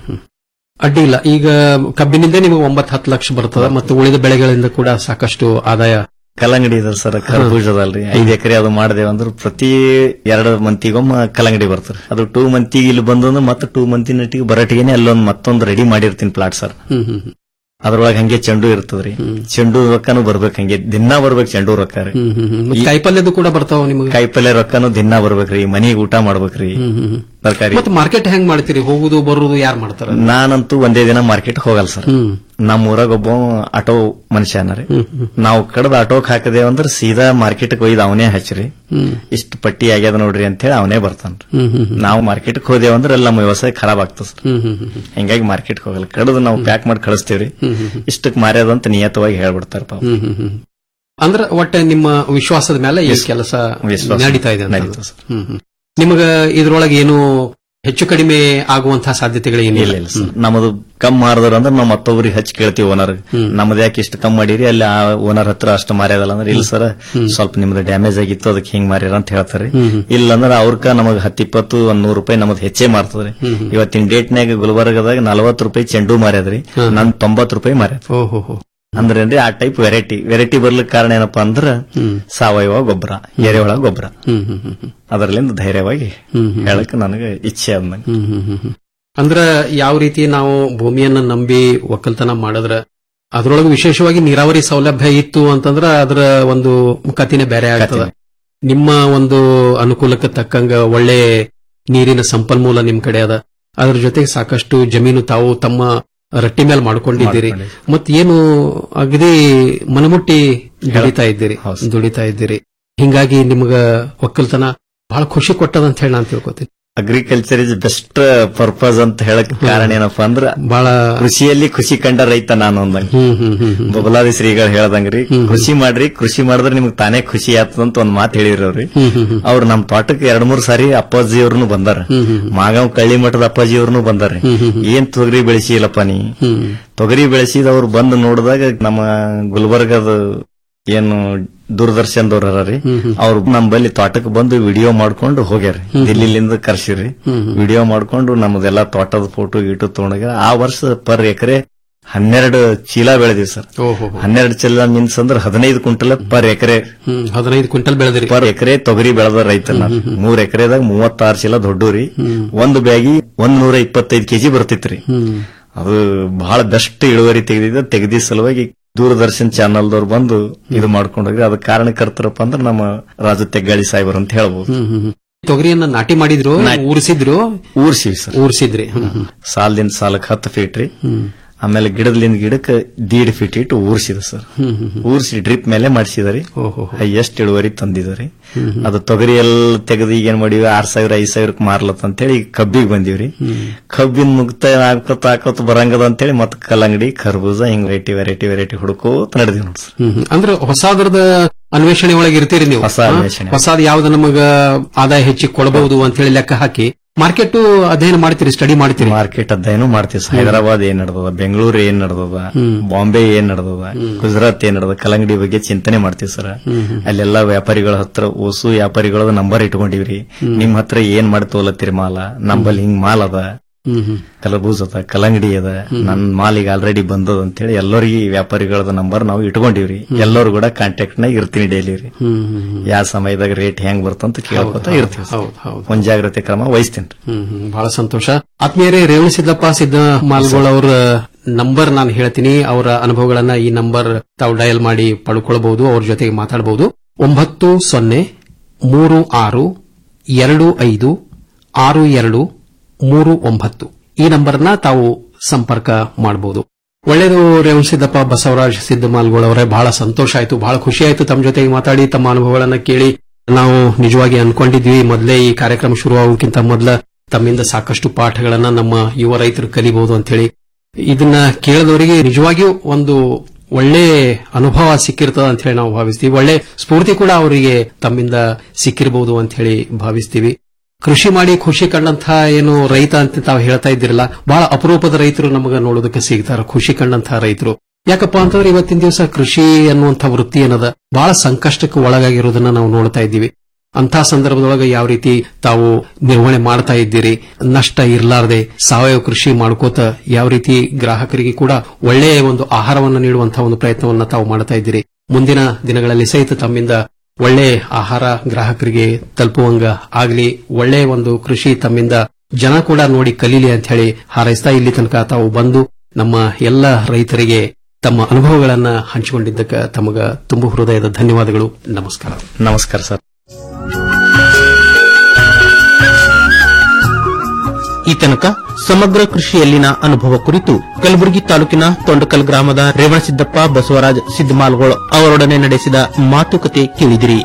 ಅಡ್ಡಿ ಇಲ್ಲ ಈಗ ಕಬ್ಬಿನಿಂದ ನಿಮಗೆ ಒಂಬತ್ತು ಹತ್ತು ಲಕ್ಷ ಬರ್ತದ ಮತ್ತು ಉಳಿದ ಬೆಳೆಗಳಿಂದ ಕೂಡ ಸಾಕಷ್ಟು ಆದಾಯ ಕಲ್ಲಂಗಡಿ ಇದೆ ಸರ್ ಕರ್ಬೂಜ ಅದಲ್ರಿ ಐದ್ ಎಕರೆ ಅದು ಮಾಡಿದೇವ್ ಅಂದ್ರೆ ಪ್ರತಿ ಎರಡು ಮಂತಿಗೊಮ್ಮ ಕಲ್ಲಂಗಡಿ ಬರ್ತದೆ ಅದು ಟೂ ಮಂತಿಗೆ ಇಲ್ಲಿ ಬಂದು ಮತ್ತೆ ಟೂ ಮಂತಿನಟ್ಟಿಗೆ ಬರಟಿಗೆನೆ ಅಲ್ಲೊಂದು ಮತ್ತೊಂದು ರೆಡಿ ಮಾಡಿರ್ತೀನಿ ಪ್ಲಾಟ್ ಸರ್ ಹ್ಮ್ ಹ್ಮ್ ಹ್ಮ್. ಅದ್ರೊಳಗೆ ಹಂಗೆ ಚೆಂಡು ಇರ್ತದ್ರಿ ಚೆಂಡು ರೊಕ್ಕನು ಬರ್ಬೇಕು ಹಂಗೆ ದಿನಾ ಬರ್ಬೇಕು ಚೆಂಡು ರೊಕ್ಕ ರೀ ಹ್ಮ್ ಹ್ಮ್ ಹ್ಮ್. ಮತ್ತೆ ಕಾಯಿಪಲ್ಯದು ಕೂಡ ಬರ್ತಾವ ನಿಮಗೆ ಕಾಯಿಪಲ್ಯ ರೊಕ್ಕನು ದಿನಾ ಬರ್ಬೇಕ್ರಿ ಮನಿಗೆ ಊಟ ಮಾಡ್ಬೇಕ್ರಿ ತರಕಾರಿ ಮತ್ತೆ ಮಾರ್ಕೆಟ್ ಹೆಂಗ್ ಮಾಡ್ತೀರಿ ಹೋಗುದು ಬರುದು ಯಾರು ಮಾಡ್ತಾರ ನಾನಂತೂ ಒಂದೇ ದಿನ ಮಾರ್ಕೆಟ್ ಹೋಗಲ್ಲ ಸರ್ ನಮ್ಮ ಊರಾಗ ಒಬ್ಬ ಆಟೋ ಮನುಷ್ಯನ ರೀ ನಾವು ಕಡ್ದ ಆಟೋಕ್ ಹಾಕದೇವ್ ಅಂದ್ರೆ ಸೀದಾ ಮಾರ್ಕೆಟ್ ಒಯ್ದು ಅವನೇ ಹಚ್ಚ್ರಿ ಇಷ್ಟು ಪಟ್ಟಿ ಆಗ್ಯದ ನೋಡ್ರಿ ಅಂತ ಹೇಳಿ ಅವನೇ ಬರ್ತಾನ್ರಿ ಹ್ಮ್ ಹ್ಮ್ ಹ್ಮ್. ನಾವು ಮಾರ್ಕೆಟ್ ಹೋದೇವ್ ಅಂದ್ರೆ ಅಲ್ಲಿ ನಮ್ಮ ವ್ಯವಸಾಯ ಖರಾಬ್ ಆಗ್ತದ ಸರ್ ಹ್ಮ್ ಹ್ಮ್ ಹ್ಮ್ ಹ್ಮ್. ಹಿಂಗಾಗಿ ಮಾರ್ಕೆಟ್ ಹೋಗಲ್ಲ ಕಡ್ದು ನಾವು ಪ್ಯಾಕ್ ಮಾಡಿ ಕಳಿಸ್ತೀವ್ರಿ ಇಷ್ಟಕ್ ಮಾರ್ಯಾದಂತ ನಿಯತವಾಗಿ ಹೇಳ್ಬಿಡ್ತಾರ ಪಾಪ ಹ್ಮ್ ಹ್ಮ್ ಹ್ಮ್. ಅಂದ್ರ ಒಟ್ಟ ನಿಮ್ಮ ವಿಶ್ವಾಸದ ಮೇಲೆ ಈ ವಿಶ್ವಾಸ. ಕೆಲಸ ವಿಶ್ವಾಸ. ನಡೀತಾ ಇದೆ ಅಂತ. ನಡೀತಾ ಸರ್. ಹ್ಮ್ ಹ್ಮ್. ನಿಮಗ ಇದ್ರೊಳಗೆ ಏನು ಹೆಚ್ಚು ಕಡಿಮೆ ಆಗುವಂತಹ ಸಾಧ್ಯತೆಗಳು ಇಲ್ಲ ಏನಿಲ್ಲ ಇಲ್ಲ ಸರ್ ನಮ್ಮದು ಕಮ್ ಮಾರದ್ರ ಅಂದ್ರೆ ನಾವು ಮತ್ತೊಬ್ರಿಗೆ ಹಚ್ಚಿ ಕೇಳ್ತೀವಿ ಓನರ್ ನಮ್ದು ಯಾಕೆ ಇಷ್ಟು ಕಮ್ ಮಾಡಿರಿ ಅಲ್ಲಿ ಆ ಓನರ್ ಹತ್ರ ಅಷ್ಟು ಮಾರ್ಯಾದಲ್ಲ ಅಂದ್ರೆ ಇಲ್ಲ ಸರ್ ಸ್ವಲ್ಪ ನಿಮ್ದು ಡ್ಯಾಮೇಜ್ ಆಗಿತ್ತು ಅದಕ್ಕೆ ಹಿಂಗ್ ಮಾರ್ಯಾರ ಅಂತ ಹೇಳ್ತಾರೆ ಇಲ್ಲ ಅಂದ್ರೆ ಅವ್ರಕ ನಮಗ್ ಹತ್ತಿಪ್ಪತ್ತು ಒಂದ್ ನೂರು ರೂಪಾಯಿ ನಮಗ್ ಹೆಚ್ಚೇ ಮಾರ್ತದ್ರಿ ಇವತ್ತಿನ ಡೇಟ್ನಾಗ ಗುಲ್ಬರ್ಗದಾಗ ನಲವತ್ತು ರೂಪಾಯಿ ಚೆಂಡು ಮಾರ್ಯಾದ್ರಿ ನನ್ ತೊಂಬತ್ತು ರೂಪಾಯಿ ಮಾರ್ಯಾದ ಓಹೋ ಅಂದ್ರೆ ಏನ್ರಿ ಆ ಟೈಪ್ ವೆರೈಟಿ ವೆರೈಟಿ ಬರ್ಲಿಕ್ಕೆ ಕಾರಣ ಏನಪ್ಪಾ ಅಂದ್ರ ಸಾವಯವ ಗೊಬ್ಬರ ಎರೆಹುಳ ಗೊಬ್ಬರ ಹ್ಮ್ ಹ್ಮ್ ಹ್ಮ್ ಹ್ಮ್. ಅದರಲ್ಲಿಂದ ಧೈರ್ಯವಾಗಿ ಹ್ಮ್ ಹ್ಮ್. ಹೇಳಕ್ ನನಗೆ ಇಚ್ಛೆ ಅಂದಂಗ ಹ್ಮ್ ಹ್ಮ್ ಹ್ಮ್ ಹ್ಮ್. ಅಂದ್ರ ಯಾವ ರೀತಿ ನಾವು ಭೂಮಿಯನ್ನ ನಂಬಿ ಒಕ್ಕಲ್ತನ ಮಾಡಿದ್ರ ಅದ್ರೊಳಗೆ ವಿಶೇಷವಾಗಿ ನೀರಾವರಿ ಸೌಲಭ್ಯ ಇತ್ತು ಅಂತಂದ್ರ ಅದರ ಒಂದು ಕತಿನೇ ಬೇರೆ ಆಗ್ತದ ನಿಮ್ಮ ಒಂದು ಅನುಕೂಲಕ್ಕೆ ತಕ್ಕಂಗ ಒಳ್ಳೆ ನೀರಿನ ಸಂಪನ್ಮೂಲ ನಿಮ್ ಕಡೆ ಅದ ಅದ್ರ ಜೊತೆಗೆ ಸಾಕಷ್ಟು ಜಮೀನು ತಾವು ತಮ್ಮ ರಟ್ಟಿ ಮೇಲೆ ಮಾಡ್ಕೊಂಡಿದ್ದೀರಿ ಮತ್ ಏನು ಅಗದಿ ಮನಮುಟ್ಟಿ ದುಡಿತಾ ಇದ್ದೀರಿ ದುಡಿತಾ ಇದ್ದೀರಿ ಹಿಂಗಾಗಿ ನಿಮ್ಗ ಒಕ್ಕಲ್ತನ ಬಹಳ ಖುಷಿ ಕೊಟ್ಟದಂತ ಹೇಳಿ ನಾನು ತಿಳ್ಕೊತೀನಿ ಅಗ್ರಿಕಲ್ಚರ್ ಇಸ್ ಬೆಸ್ಟ್ ಪರ್ಪಸ್ ಅಂತ ಹೇಳಕ್ ಕಾರಣ ಏನಪ್ಪಾ ಅಂದ್ರ ಬಹಳ ಕೃಷಿಯಲ್ಲಿ ಖುಷಿ ಕಂಡ ರೈತ ನಾನು ಅಂದಂಗ ಬಬಲಾದಿ ಶ್ರೀಗಳು ಹೇಳ್ದಂಗ್ರಿ ಕೃಷಿ ಮಾಡ್ರಿ ಕೃಷಿ ಮಾಡಿದ್ರೆ ನಿಮ್ಗೆ ತಾನೇ ಖುಷಿ ಆಗ್ತದಂತ ಒಂದ್ ಮಾತು ಹೇಳಿರವ್ರಿ ಅವ್ರು ನಮ್ ತೋಟಕ್ಕೆ ಎರಡ್ ಮೂರ್ ಸಾರಿ ಅಪ್ಪಾಜಿ ಅವ್ರನು ಬಂದಾರ ಮಾಗಾವ್ ಕಳ್ಳಿ ಮಠದ ಅಪ್ಪಾಜಿ ಅವ್ರನು ಬಂದಾರ ಏನ್ ತೊಗರಿ ಬೆಳೆಸಿಲ್ಲಪ್ಪ ನೀ ತೊಗರಿ ಬೆಳೆಸಿದವ್ರು ಬಂದು ನೋಡಿದಾಗ ನಮ್ಮ ಗುಲ್ಬರ್ಗದ ಏನು ದೂರದರ್ಶನದವ್ರ ರೀ ಅವ್ರು ನಮ್ ಬಲ್ಲಿ ತೋಟಕ್ಕೆ ಬಂದು ವಿಡಿಯೋ ಮಾಡ್ಕೊಂಡು ಹೋಗ್ಯಾರ ದಿಲ್ಲಿಲಿಂದ ಕರ್ಸಿರಿ ವಿಡಿಯೋ ಮಾಡ್ಕೊಂಡು ನಮ್ದೆಲ್ಲಾ ತೋಟದ ಫೋಟೋ ಗೀಟು ತಗೊಂಡಾಗ ಆ ವರ್ಷ ಪರ್ ಎಕರೆ ಹನ್ನೆರಡು ಚೀಲ ಬೆಳೆದಿವಿ ಸರ್ ಹನ್ನೆರಡು ಚೀಲ ಮೀನ್ಸ್ ಅಂದ್ರೆ ಹದಿನೈದು ಕ್ವಿಂಟಲ್ ಪರ್ ಎಕರೆ ಹದಿನೈದು ಕ್ವಿಂಟಲ್ ಬೆಳೆದ್ರಿ ಪರ್ ಎಕರೆ ತೊಗರಿ ಬೆಳೆದ ರೈತ ನಾನು. ಮೂರ್ ಎಕರೆದಾಗ ಮೂವತ್ತಾರು ಚೀಲ ದೊಡ್ಡೂರಿ ಒಂದು ಬ್ಯಾಗಿ ಒಂದ್ ನೂರ ಇಪ್ಪತ್ತೈದು ಕೆಜಿ ಬರ್ತಿತ್ರಿ ಅದು ಬಹಳ ಬೆಸ್ಟ್ ಇಳುವರಿ ತೆಗೆದಿದ್ದ ತೆಗೆದಿ ಸಲುವಾಗಿ ದೂರದರ್ಶನ್ ಚಾನಲ್ದವ್ರು ಬಂದು ಇದು ಮಾಡ್ಕೊಂಡು ಹೋಗಿ ಅದಕ್ಕೆ ಕಾರಣಕರ್ತರಪ್ಪ ಅಂದ್ರೆ ನಮ್ಮ ರಾಜು ತೆಗ್ಗಾಳಿ ಸಾಹೇಬರು ಅಂತ ಹೇಳ್ಬೋದು ತೊಗರಿಯನ್ನ ನಾಟಿ ಮಾಡಿದ್ರು ಊರಿಸಿದ್ರು ಊರ್ಸಿವಿ ಸರ್ ಊರಿಸಿದ್ರಿ ಹ್ಮ್ ಹ್ಮ್. ಸಾಲದಿಂದ ಸಾಲಕ್ಕೆ ಹತ್ತು ಫೀಟ್ ರೀ ಆಮೇಲೆ ಗಿಡದಿಂದ ಗಿಡಕ್ಕೆ ದೀಡ್ ಫೀಟ್ ಇಟ್ಟು ಊರ್ಸಿದ ಸರ್ ಹ್ಮ್ ಹ್ಮ್ ಹ್ಮ್. ಊರ್ಸಿ ಡ್ರಿಪ್ ಮೇಲೆ ಮಾಡಿಸಿದರಿ ಹೈಯೆಸ್ಟ್ ಇಳುವರಿ ತಂದಿದರಿ ಅದು ತೊಗರಿ ಎಲ್ಲ ತೆಗೆದು ಈಗ ಏನ್ ಮಾಡಿವಿ ಆರ್ ಸಾವಿರ ಐದ್ ಸಾವಿರಕ್ಕೆ ಮಾರ್ಲತ್ ಅಂತೇಳಿ ಈಗ ಕಬ್ಬಿಗೆ ಬಂದಿವ್ರಿ ಕಬ್ಬಿನ ಮುಕ್ತ ಹಾಕೋತ ಹಾಕೋತ ಬರಂಗದ ಅಂತೇಳಿ ಮತ್ ಕಲ್ಲಂಗಡಿ ಖರ್ಬೂಜ ಹಿಂಗ್ ವೆರೈಟಿ ವೆರೈಟಿ ವೆರೈಟಿ ಹುಡುಕೋತ ನಡೆದಿವಿ ನೋಡಿ ಸರ್ ಹ್ಮ್ ಹ್ಮ್. ಅಂದ್ರೆ ಹೊಸದ್ರದ ಅನ್ವೇಷಣೆ ಒಳಗೆ ಇರ್ತೀರಿ ನೀವು ಹೊಸ ಅನ್ವೇಷಣೆ. ಹೊಸದ್ ಯಾವ್ದು ನಮಗ ಆದಾಯ ಹೆಚ್ಚಿಗೆ ಕೊಡಬಹುದು ಅಂತ ಹೇಳಿ ಲೆಕ್ಕ ಹಾಕಿ ಮಾರ್ಕೆಟ್ ಅಧ್ಯಯನ ಮಾಡ್ತೀರಿ ಸ್ಟಡಿ ಮಾಡ್ತೀರಿ ಮಾರ್ಕೆಟ್ ಅಧ್ಯಯನ ಮಾಡ್ತೀವಿ ಸರ್ ಹೈದರಾಬಾದ್ ಏನ್ ನಡೆದದ ಬೆಂಗಳೂರು ಏನ್ ನಡೆದದ ಬಾಂಬೆ ಏನ್ ನಡೆದದ ಗುಜರಾತ್ ಏನ್ ನಡೆದ ಕಲ್ಲಂಗಡಿ ಬಗ್ಗೆ ಚಿಂತನೆ ಮಾಡ್ತೀವಿ ಸರ್ ಅಲ್ಲೆಲ್ಲಾ ವ್ಯಾಪಾರಿಗಳ ಹತ್ರ ಓಸು ವ್ಯಾಪಾರಿಗಳ ನಂಬರ್ ಇಟ್ಕೊಂಡಿವ್ರಿ ನಿಮ್ ಹತ್ರ ಏನ್ ಮಾಡಿ ತೋಲತ್ತೀರಿ ಮಾಲ ನಂಬಲ್ಲಿ ಹಿಂಗ್ ಮಾಲ್ ಅದ ಕಲಬೂಸ್ ಅದ ಕಲ್ಲಂಗಡಿ ಅದ ನನ್ ಮಾಲಿಗೆ ಆಲ್ರೆಡಿ ಬಂದದ ಅಂತೇಳಿ ಎಲ್ಲರಿಗೆ ವ್ಯಾಪಾರಿಗಳದ ನಂಬರ್ ನಾವು ಇಟ್ಕೊಂಡಿವ್ರಿ ಎಲ್ಲರೂ ಕೂಡ ಕಾಂಟ್ಯಾಕ್ಟ್ ನಾಗ ಇರ್ತೀನಿ ಡೈಲಿ ರೀ ಯಾವ ಸಮಯದಾಗ ರೇಟ್ ಹೆಂಗ್ ಬರ್ತಂತ ಕೇಳ್ಕೊತ ಇರ್ತೀವಿ ಸರ್. ಹೌದು ಹೌದು ಮುಂಜಾಗ್ರತೆ ಕ್ರಮ ವಹಿಸ್ತೀನಿ ಹ್ಮ್ ಹ್ಮ್. ಬಹಳ ಸಂತೋಷ ಆತ್ಮೀಯರೇ ರೇವಣ ಸಿದ್ದಪ್ಪ ಸಿದ್ದ ಮಾಲ್ಗೋಳ್ ಅವರ ನಂಬರ್ ನಾನು ಹೇಳ್ತೀನಿ ಅವರ ಅನುಭವಗಳನ್ನ ಈ ನಂಬರ್ ತಾವು ಡಯಲ್ ಮಾಡಿ ಪಡ್ಕೊಳ್ಬಹುದು ಅವ್ರ ಜೊತೆಗೆ ಮಾತಾಡಬಹುದು ಒಂಬತ್ತು ಸೊನ್ನೆ ಮೂರು ಆರು ಎರಡು ಐದು ಆರು ಎರಡು ಮೂರು ಒಂಬತ್ತು ಈ ನಂಬರ್ನ ತಾವು ಸಂಪರ್ಕ ಮಾಡಬಹುದು ಒಳ್ಳೆಯದು ರೇವಣಸಿದ್ದಪ್ಪ ಬಸವರಾಜ್ ಸಿದ್ದಮಾಲ್ಗೋಳ್ ಅವರೇ ಬಹಳ ಸಂತೋಷ ಆಯಿತು ಬಹಳ ಖುಷಿ ಆಯಿತು ತಮ್ಮ ಜೊತೆಗೆ ಮಾತಾಡಿ ತಮ್ಮ ಅನುಭವಗಳನ್ನ ಕೇಳಿ ನಾವು ನಿಜವಾಗಿ ಅನ್ಕೊಂಡಿದ್ವಿ ಮೊದಲೇ ಈ ಕಾರ್ಯಕ್ರಮ ಶುರುವಾಗೋಕ್ಕಿಂತ ಮೊದಲ ತಮ್ಮಿಂದ ಸಾಕಷ್ಟು ಪಾಠಗಳನ್ನ ನಮ್ಮ ಯುವ ರೈತರು ಕಲಿಬಹುದು ಅಂತ ಹೇಳಿ ಇದನ್ನ ಕೇಳಿದವರಿಗೆ ನಿಜವಾಗಿಯೂ ಒಂದು ಒಳ್ಳೆ ಅನುಭವ ಸಿಕ್ಕಿರ್ತದ ಅಂತ ಹೇಳಿ ನಾವು ಭಾವಿಸ್ತೀವಿ ಒಳ್ಳೆ ಸ್ಫೂರ್ತಿ ಕೂಡ ಅವರಿಗೆ ತಮ್ಮಿಂದ ಸಿಕ್ಕಿರಬಹುದು ಅಂತ ಹೇಳಿ ಭಾವಿಸ್ತೀವಿ ಕೃಷಿ ಮಾಡಿ ಖುಷಿ ಕಂಡಂತಹ ಏನು ರೈತ ಅಂತ ತಾವು ಹೇಳ್ತಾ ಇದ್ದಿರಲ್ಲ ಬಹಳ ಅಪರೂಪದ ರೈತರು ನಮಗೆ ನೋಡೋದಕ್ಕೆ ಸಿಗ್ತಾರೆ ಖುಷಿ ಕಂಡಂತಹ ರೈತರು ಯಾಕಪ್ಪ ಅಂತಂದ್ರೆ ಇವತ್ತಿನ ದಿವಸ ಕೃಷಿ ಅನ್ನುವಂಥ ವೃತ್ತಿ ಏನದ ಬಹಳ ಸಂಕಷ್ಟಕ್ಕೆ ಒಳಗಾಗಿರೋದನ್ನ ನಾವು ನೋಡ್ತಾ ಇದ್ದೀವಿ ಅಂತಹ ಸಂದರ್ಭದೊಳಗೆ ಯಾವ ರೀತಿ ತಾವು ನಿರ್ವಹಣೆ ಮಾಡ್ತಾ ಇದ್ದೀರಿ ನಷ್ಟ ಇರಲಾರದೆ ಸಾವಯವ ಕೃಷಿ ಮಾಡ್ಕೋತ ಯಾವ ರೀತಿ ಗ್ರಾಹಕರಿಗೆ ಕೂಡ ಒಳ್ಳೆಯ ಒಂದು ಆಹಾರವನ್ನು ನೀಡುವಂತಹ ಒಂದು ಪ್ರಯತ್ನವನ್ನ ತಾವು ಮಾಡ್ತಾ ಇದ್ದೀರಿ ಮುಂದಿನ ದಿನಗಳಲ್ಲಿ ಸಹಿತ ತಮ್ಮಿಂದ ಒಳ್ಳೆ ಆಹಾರ ಗ್ರಾಹಕರಿಗೆ ತಲುಪುವಂಗ ಆಗಲಿ ಒಳ್ಳೆ ಒಂದು ಕೃಷಿ ತಮ್ಮಿಂದ ಜನ ಕೂಡ ನೋಡಿ ಕಲೀಲಿ ಅಂತ ಹೇಳಿ ಹಾರೈಸ್ತಾ ಇಲ್ಲಿ ತನಕ ತಾವು ಬಂದು ನಮ್ಮ ಎಲ್ಲ ರೈತರಿಗೆ ತಮ್ಮ ಅನುಭವಗಳನ್ನ ಹಂಚಿಕೊಂಡಿದ್ದಕ್ಕೆ ತಮಗ ತುಂಬು ಹೃದಯದ ಧನ್ಯವಾದಗಳು ನಮಸ್ಕಾರ ನಮಸ್ಕಾರ ಸರ್ ಈ ತನಕ ಸಮಗ್ರ ಕೃಷಿಯಲ್ಲಿನ ಅನುಭವ ಕುರಿತು ಕಲಬುರಗಿ ತಾಲೂಕಿನ ತೊಂಡಕಲ್ ಗ್ರಾಮದ ರೇವಣಸಿದ್ದಪ್ಪ ಬಸವರಾಜ್ ಸಿದ್ದಮಾಲ್ಗೋಳ್ ಅವರೊಡನೆ ನಡೆಸಿದ ಮಾತುಕತೆ ಕೇಳಿದಿರಿ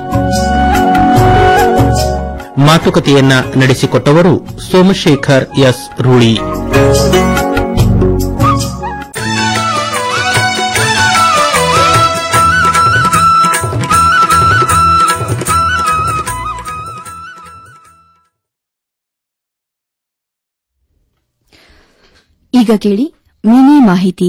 ಮಾತುಕತೆಯನ್ನ ನಡೆಸಿಕೊಟ್ಟವರು ಸೋಮಶೇಖರ್ ಎಸ್ ರೂಳಿ ಈಗ ಕೇಳಿ ಮಿನಿ ಮಾಹಿತಿ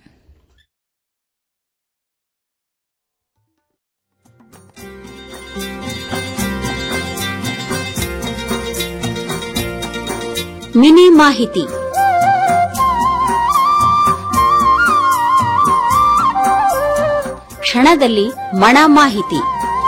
ಮಿನಿ ಮಾಹಿತಿ ಕ್ಷಣದಲ್ಲಿ ಮಣ ಮಾಹಿತಿ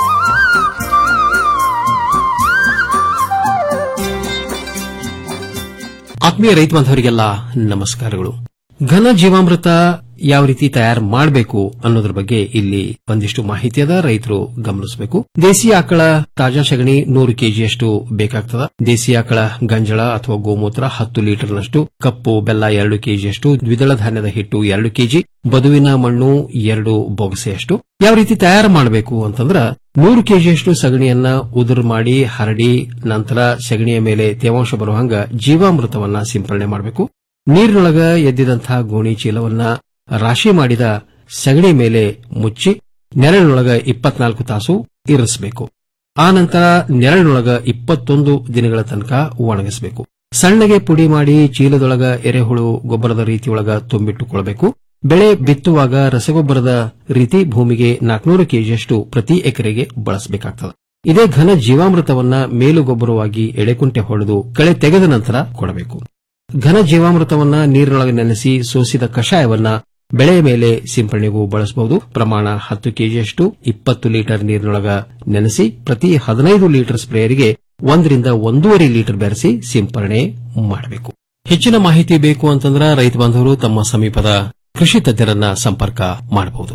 ಆತ್ಮೀಯ ರೈತ ಬಾಂಧವರಿಗೆಲ್ಲ ನಮಸ್ಕಾರಗಳು ಘನ ಜೀವಾಮೃತ ಯಾವ ರೀತಿ ತಯಾರು ಮಾಡಬೇಕು ಅನ್ನೋದ್ರ ಬಗ್ಗೆ ಇಲ್ಲಿ ಒಂದಿಷ್ಟು ಮಾಹಿತಿ ಅದ ರೈತರು ಗಮನಿಸಬೇಕು ದೇಸಿ ಆಕಳ ತಾಜಾ ಸಗಣಿ ನೂರು ಕೆಜಿಯಷ್ಟು ಬೇಕಾಗ್ತದ ದೇಸಿ ಆಕಳ ಗಂಜಳ ಅಥವಾ ಗೋಮೂತ್ರ ಹತ್ತು ಲೀಟರ್ನಷ್ಟು ಕಪ್ಪು ಬೆಲ್ಲ ಎರಡು ಕೆಜಿಯಷ್ಟು ದ್ವಿದಳ ಧಾನ್ಯದ ಹಿಟ್ಟು ಎರಡು ಕೆಜಿ ಬದುವಿನ ಮಣ್ಣು ಎರಡು ಬೊಗಸೆಯಷ್ಟು ಯಾವ ರೀತಿ ತಯಾರು ಮಾಡಬೇಕು ಅಂತಂದ್ರ ನೂರು ಕೆಜಿಯಷ್ಟು ಸಗಣಿಯನ್ನ ಉದುರು ಮಾಡಿ ಹರಡಿ ನಂತರ ಸಗಣಿಯ ಮೇಲೆ ತೇವಾಂಶ ಬರುವಂಗ ಜೀವಾಮೃತವನ್ನ ಸಿಂಪರಣೆ ಮಾಡಬೇಕು ನೀರಿನೊಳಗ ಎದ್ದಿದಂತಹ ಗೋಣಿ ಚೀಲವನ್ನ ರಾಶಿ ಮಾಡಿದ ಸಗಣಿ ಮೇಲೆ ಮುಚ್ಚಿ ನೆರಳಿನೊಳಗ ಇಪ್ಪತ್ನಾಲ್ಕು ತಾಸು ಇರಿಸಬೇಕು ಆ ನಂತರ ನೆರಳಿನೊಳಗ ಇಪ್ಪತ್ತೊಂದು ದಿನಗಳ ತನಕ ಒಣಗಿಸಬೇಕು ಸಣ್ಣಗೆ ಪುಡಿ ಮಾಡಿ ಚೀಲದೊಳಗ ಎರೆಹುಳು ಗೊಬ್ಬರದ ರೀತಿಯೊಳಗ ತುಂಬಿಟ್ಟುಕೊಳ್ಳಬೇಕು ಬೆಳೆ ಬಿತ್ತುವಾಗ ರಸಗೊಬ್ಬರದ ರೀತಿ ಭೂಮಿಗೆ ನಾಲ್ಕನೂರು ಕೆಜಿಯಷ್ಟು ಪ್ರತಿ ಎಕರೆಗೆ ಬಳಸಬೇಕಾಗ್ತದೆ ಇದೇ ಘನ ಜೀವಾಮೃತವನ್ನ ಮೇಲುಗೊಬ್ಬರವಾಗಿ ಎಳೆಕುಂಟೆ ಹೊಡೆದು ಕಳೆ ತೆಗೆದ ನಂತರ ಕೊಡಬೇಕು ಘನ ಜೀವಾಮೃತವನ್ನ ನೀರಿನೊಳಗೆ ನೆನೆಸಿ ಸೋಸಿದ ಕಷಾಯವನ್ನ ಬೆಳೆಯ ಮೇಲೆ ಸಿಂಪರಣೆಗೂ ಬಳಸಬಹುದು ಪ್ರಮಾಣ ಹತ್ತು ಕೆಜಿಯಷ್ಟು ಇಪ್ಪತ್ತು ಲೀಟರ್ ನೀರಿನೊಳಗ ನೆನೆಸಿ ಪ್ರತಿ ಹದಿನೈದು ಲೀಟರ್ ಸ್ಪ್ರೇಯರಿಗೆ ಒಂದರಿಂದ ಒಂದೂವರೆ ಲೀಟರ್ ಬೆರೆಸಿ ಸಿಂಪರಣೆ ಮಾಡಬೇಕು ಹೆಚ್ಚಿನ ಮಾಹಿತಿ ಬೇಕು ಅಂತಂದ್ರೆ ರೈತ ಬಾಂಧವರು ತಮ್ಮ ಸಮೀಪದ ಕೃಷಿ ತಜ್ಞರನ್ನ ಸಂಪರ್ಕ ಮಾಡಬಹುದು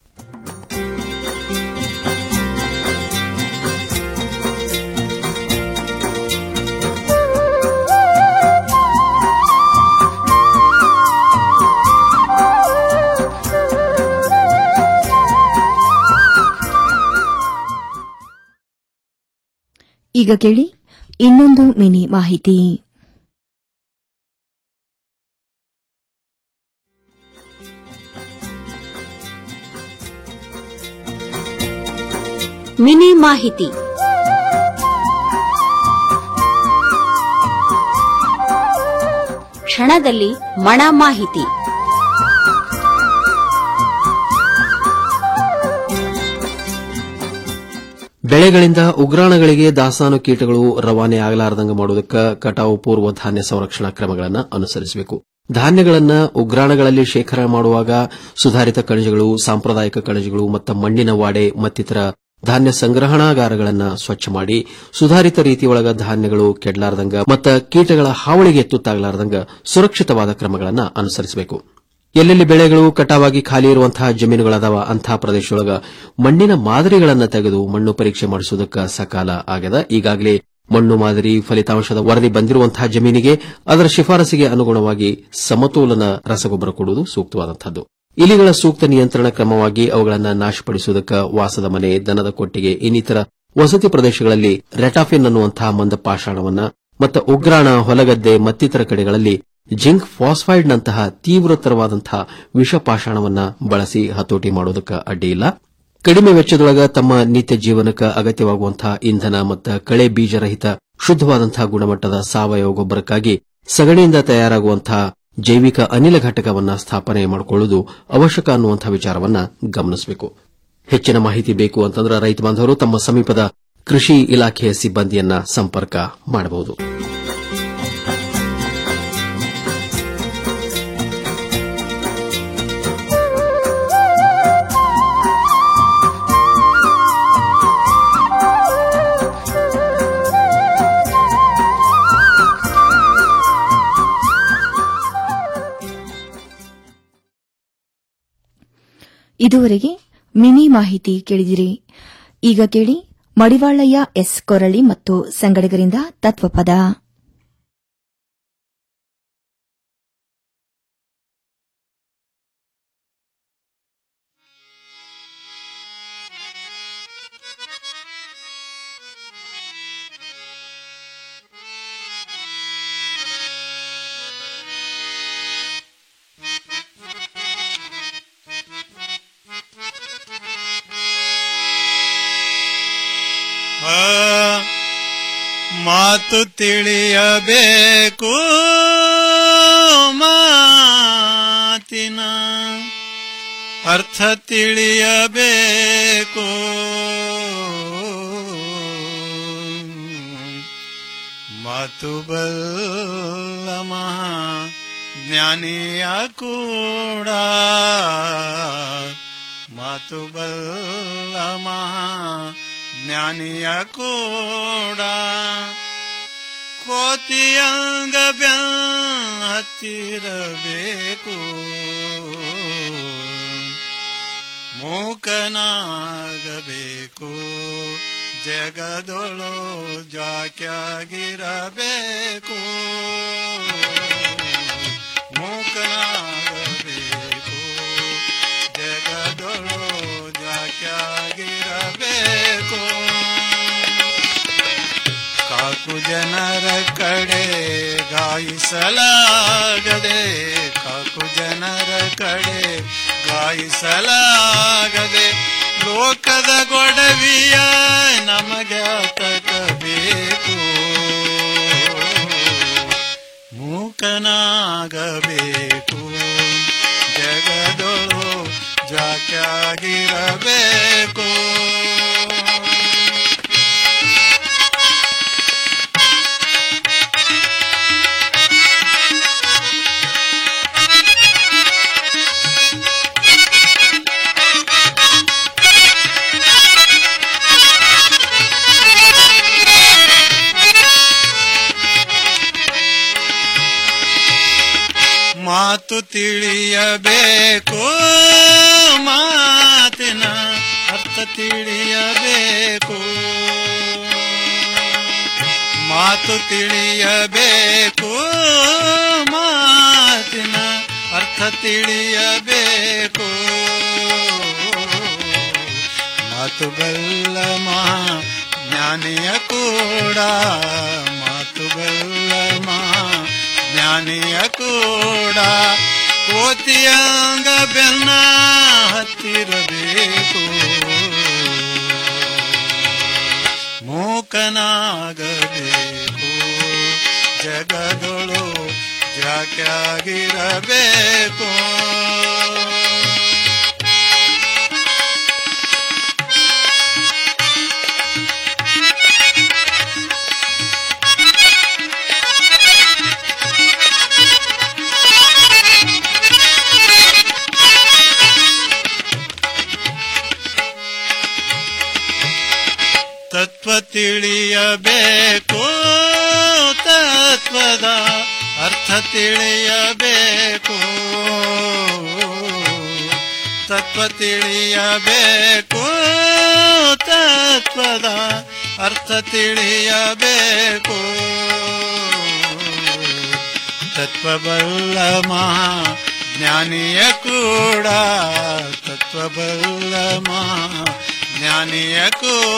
ಈಗ ಕೇಳಿ ಇನ್ನೊಂದು ಮಿನಿ ಮಾಹಿತಿ ಮಿನಿ ಮಾಹಿತಿ ಕ್ಷಣದಲ್ಲಿ ಮಣ ಮಾಹಿತಿ ಬೆಳೆಗಳಿಂದ ಉಗ್ರಾಣಗಳಿಗೆ ದಾಸ್ತಾನು ಕೀಟಗಳು ರವಾನೆ ಆಗಲಾರದಂಗ ಮಾಡುವುದಕ್ಕೆ ಕಟಾವು ಪೂರ್ವ ಧಾನ್ಯ ಸಂರಕ್ಷಣಾ ಕ್ರಮಗಳನ್ನು ಅನುಸರಿಸಬೇಕು ಧಾನ್ಯಗಳನ್ನ ಉಗ್ರಾಣಗಳಲ್ಲಿ ಶೇಖರಣೆ ಮಾಡುವಾಗ ಸುಧಾರಿತ ಕಣಜಗಳು ಸಾಂಪ್ರದಾಯಿಕ ಕಣಜಗಳು ಮತ್ತು ಮಣ್ಣಿನ ವಾಡೆ ಮತ್ತಿತರ ಧಾನ್ಯ ಸಂಗ್ರಹಣಾಗಾರಗಳನ್ನ ಸ್ವಚ್ಛ ಮಾಡಿ ಸುಧಾರಿತ ರೀತಿಯೊಳಗ ಧಾನ್ಯಗಳು ಕೆಡಲಾರದಂಗ ಮತ್ತು ಕೀಟಗಳ ಹಾವಳಿಗೆ ತುತ್ತಾಗಲಾರದಂಗ ಸುರಕ್ಷಿತವಾದ ಕ್ರಮಗಳನ್ನು ಅನುಸರಿಸಬೇಕು ಎಲ್ಲೆಲ್ಲಿ ಬೆಳೆಗಳು ಕಟಾವಾಗಿ ಖಾಲಿ ಇರುವಂತಹ ಜಮೀನುಗಳದಾವ ಅಂತಹ ಪ್ರದೇಶದೊಳಗ ಮಣ್ಣಿನ ಮಾದರಿಗಳನ್ನು ತೆಗೆದು ಮಣ್ಣು ಪರೀಕ್ಷೆ ಮಾಡಿಸುವುದಕ್ಕೆ ಸಕಾಲ ಆಗ್ಯದ ಈಗಾಗಲೇ ಮಣ್ಣು ಮಾದರಿ ಫಲಿತಾಂಶದ ವರದಿ ಬಂದಿರುವಂತಹ ಜಮೀನಿಗೆ ಅದರ ಶಿಫಾರಸಿಗೆ ಅನುಗುಣವಾಗಿ ಸಮತೋಲನ ರಸಗೊಬ್ಬರ ಕೊಡುವುದು ಸೂಕ್ತವಾದಂತಹದ್ದು ಇಲಿಗಳ ಸೂಕ್ತ ನಿಯಂತ್ರಣ ಕ್ರಮವಾಗಿ ಅವುಗಳನ್ನು ನಾಶಪಡಿಸುವುದಕ್ಕೆ ವಾಸದ ಮನೆ ದನದ ಕೊಟ್ಟಿಗೆ ಇನ್ನಿತರ ವಸತಿ ಪ್ರದೇಶಗಳಲ್ಲಿ ರೆಟಾಫಿನ್ ಅನ್ನುವಂತಹ ಮಂದಪಾಷಾಣವನ್ನ ಮತ್ತು ಉಗ್ರಾಣ ಹೊಲಗದ್ದೆ ಮತ್ತಿತರ ಕಡೆಗಳಲ್ಲಿ ಜಿಂಕ್ ಫಾಸ್ಫೈಡ್ನಂತಹ ತೀವ್ರತರವಾದಂತಹ ವಿಷಪಾಷಾಣವನ್ನ ಬಳಸಿ ಹತೋಟಿ ಮಾಡುವುದಕ್ಕೆ ಅಡ್ಡಿಯಿಲ್ಲ ಕಡಿಮೆ ವೆಚ್ಚದೊಳಗ ತಮ್ಮ ನಿತ್ಯ ಜೀವನಕ್ಕೆ ಅಗತ್ಯವಾಗುವಂತಹ ಇಂಧನ ಮತ್ತು ಕಳೆ ಬೀಜರಹಿತ ಶುದ್ದವಾದಂತಹ ಗುಣಮಟ್ಟದ ಸಾವಯವ ಗೊಬ್ಬರಕ್ಕಾಗಿ ಸಗಣಿಯಿಂದ ತಯಾರಾಗುವಂತಹ ಜೈವಿಕ ಅನಿಲ ಘಟಕವನ್ನ ಸ್ಥಾಪನೆ ಮಾಡಿಕೊಳ್ಳುವುದು ಅವಶ್ಯಕ ಅನ್ನುವಂತಹ ವಿಚಾರವನ್ನ ಗಮನಿಸಬೇಕು ಹೆಚ್ಚಿನ ಮಾಹಿತಿ ಬೇಕು ಅಂತಂದ್ರೆ ರೈತ ಬಾಂಧವರು ತಮ್ಮ ಸಮೀಪದ ಕೃಷಿ ಇಲಾಖೆಯ ಸಿಬ್ಬಂದಿಯನ್ನ ಸಂಪರ್ಕ ಮಾಡಬಹುದು ಇದುವರೆಗೆ ಮಿನಿ ಮಾಹಿತಿ ಕೇಳಿದಿರಿ ಈಗ ಕೇಳಿ ಮಡಿವಾಳಯ್ಯ ಎಸ್ ಕೊರಳಿ ಮತ್ತು ಸಂಗಡಿಗರಿಂದ ತತ್ವಪದ ಆ, ಮಾತು ತಿಳಿಯಬೇಕು ಮಾತಿನ ಅರ್ಥ ತಿಳಿಯಬೇಕು ಮಾತು ಬಲ್ಲ ಮಹಾ ಜ್ಞಾನಿಯ ಕೂಡ ಮಾತು ಬಲ್ಲ ಮಹಾ ಜ್ಞಾನಿಯ ಕೂಡ ಕೋತಿಯಂಗ ಹತ್ತಿರಬೇಕು ಮೂಕನಾಗಬೇಕು ಜಗದೊಳು ಜಾಕ್ಯಾಗಿರಬೇಕು ಮೂಕನಾಗಬೇಕು ಜಗದೊಳು ಜಾಕ್ಯಾಗಿರಬೇಕು ಕಾಕು ಜನರ ಕಡೆ ಗಾಯಿಸಲಾಗದೆ ಕಾಕು ಜನರ ಕಡೆ ಗಾಯಿಸಲಾಗದೆ ಲೋಕದ ಗೊಡವಿಯ ನಮಗೆ ತಗಬೇಕು ಮೂಕನಾಗಬೇಕು ಜಗದೊಳು ಜಾಕ್ಯಾಗಿರಬೇಕು ಮಾತು ತಿಳಿಯಬೇಕು ಮಾತಿನ ಅರ್ಥ ತಿಳಿಯಬೇಕು ಮಾತು ತಿಳಿಯಬೇಕು ಮಾತಿನ ಅರ್ಥ ತಿಳಿಯಬೇಕು ಮಾತು ಬಲ್ಲ ಮಹಾ ಜ್ಞಾನಿಯ ಕೂಡ ಮಾತು ಬಲ್ಲ ಮಹಾ ಜ್ಞಾನಿಯ ಕೂಡ ಕೋತಿಯಂಗ ಬೆನ್ನ ಹತ್ತಿರಬೇಕು ಮೂಕನಾಗಬೇಕು ಜಗದೊಳು ಜಾಕ್ಯಾಗಿರಬೇಕು ತತ್ವ ತಿಳಿಯಬೇಕು ತತ್ವದ ಅರ್ಥ ತಿಳಿಯಬೇಕು ತತ್ವ ತಿಳಿಯಬೇಕು ತತ್ವದ ಅರ್ಥ ತಿಳಿಯಬೇಕು ತತ್ವಬಲ್ಲ ಮಹಾ ಜ್ಞಾನಿಯ ಕೂಡ ತತ್ವಬಲ್ಲ ಮಹಾ ಜ್ಞಾನಿಯ ಕೂಡ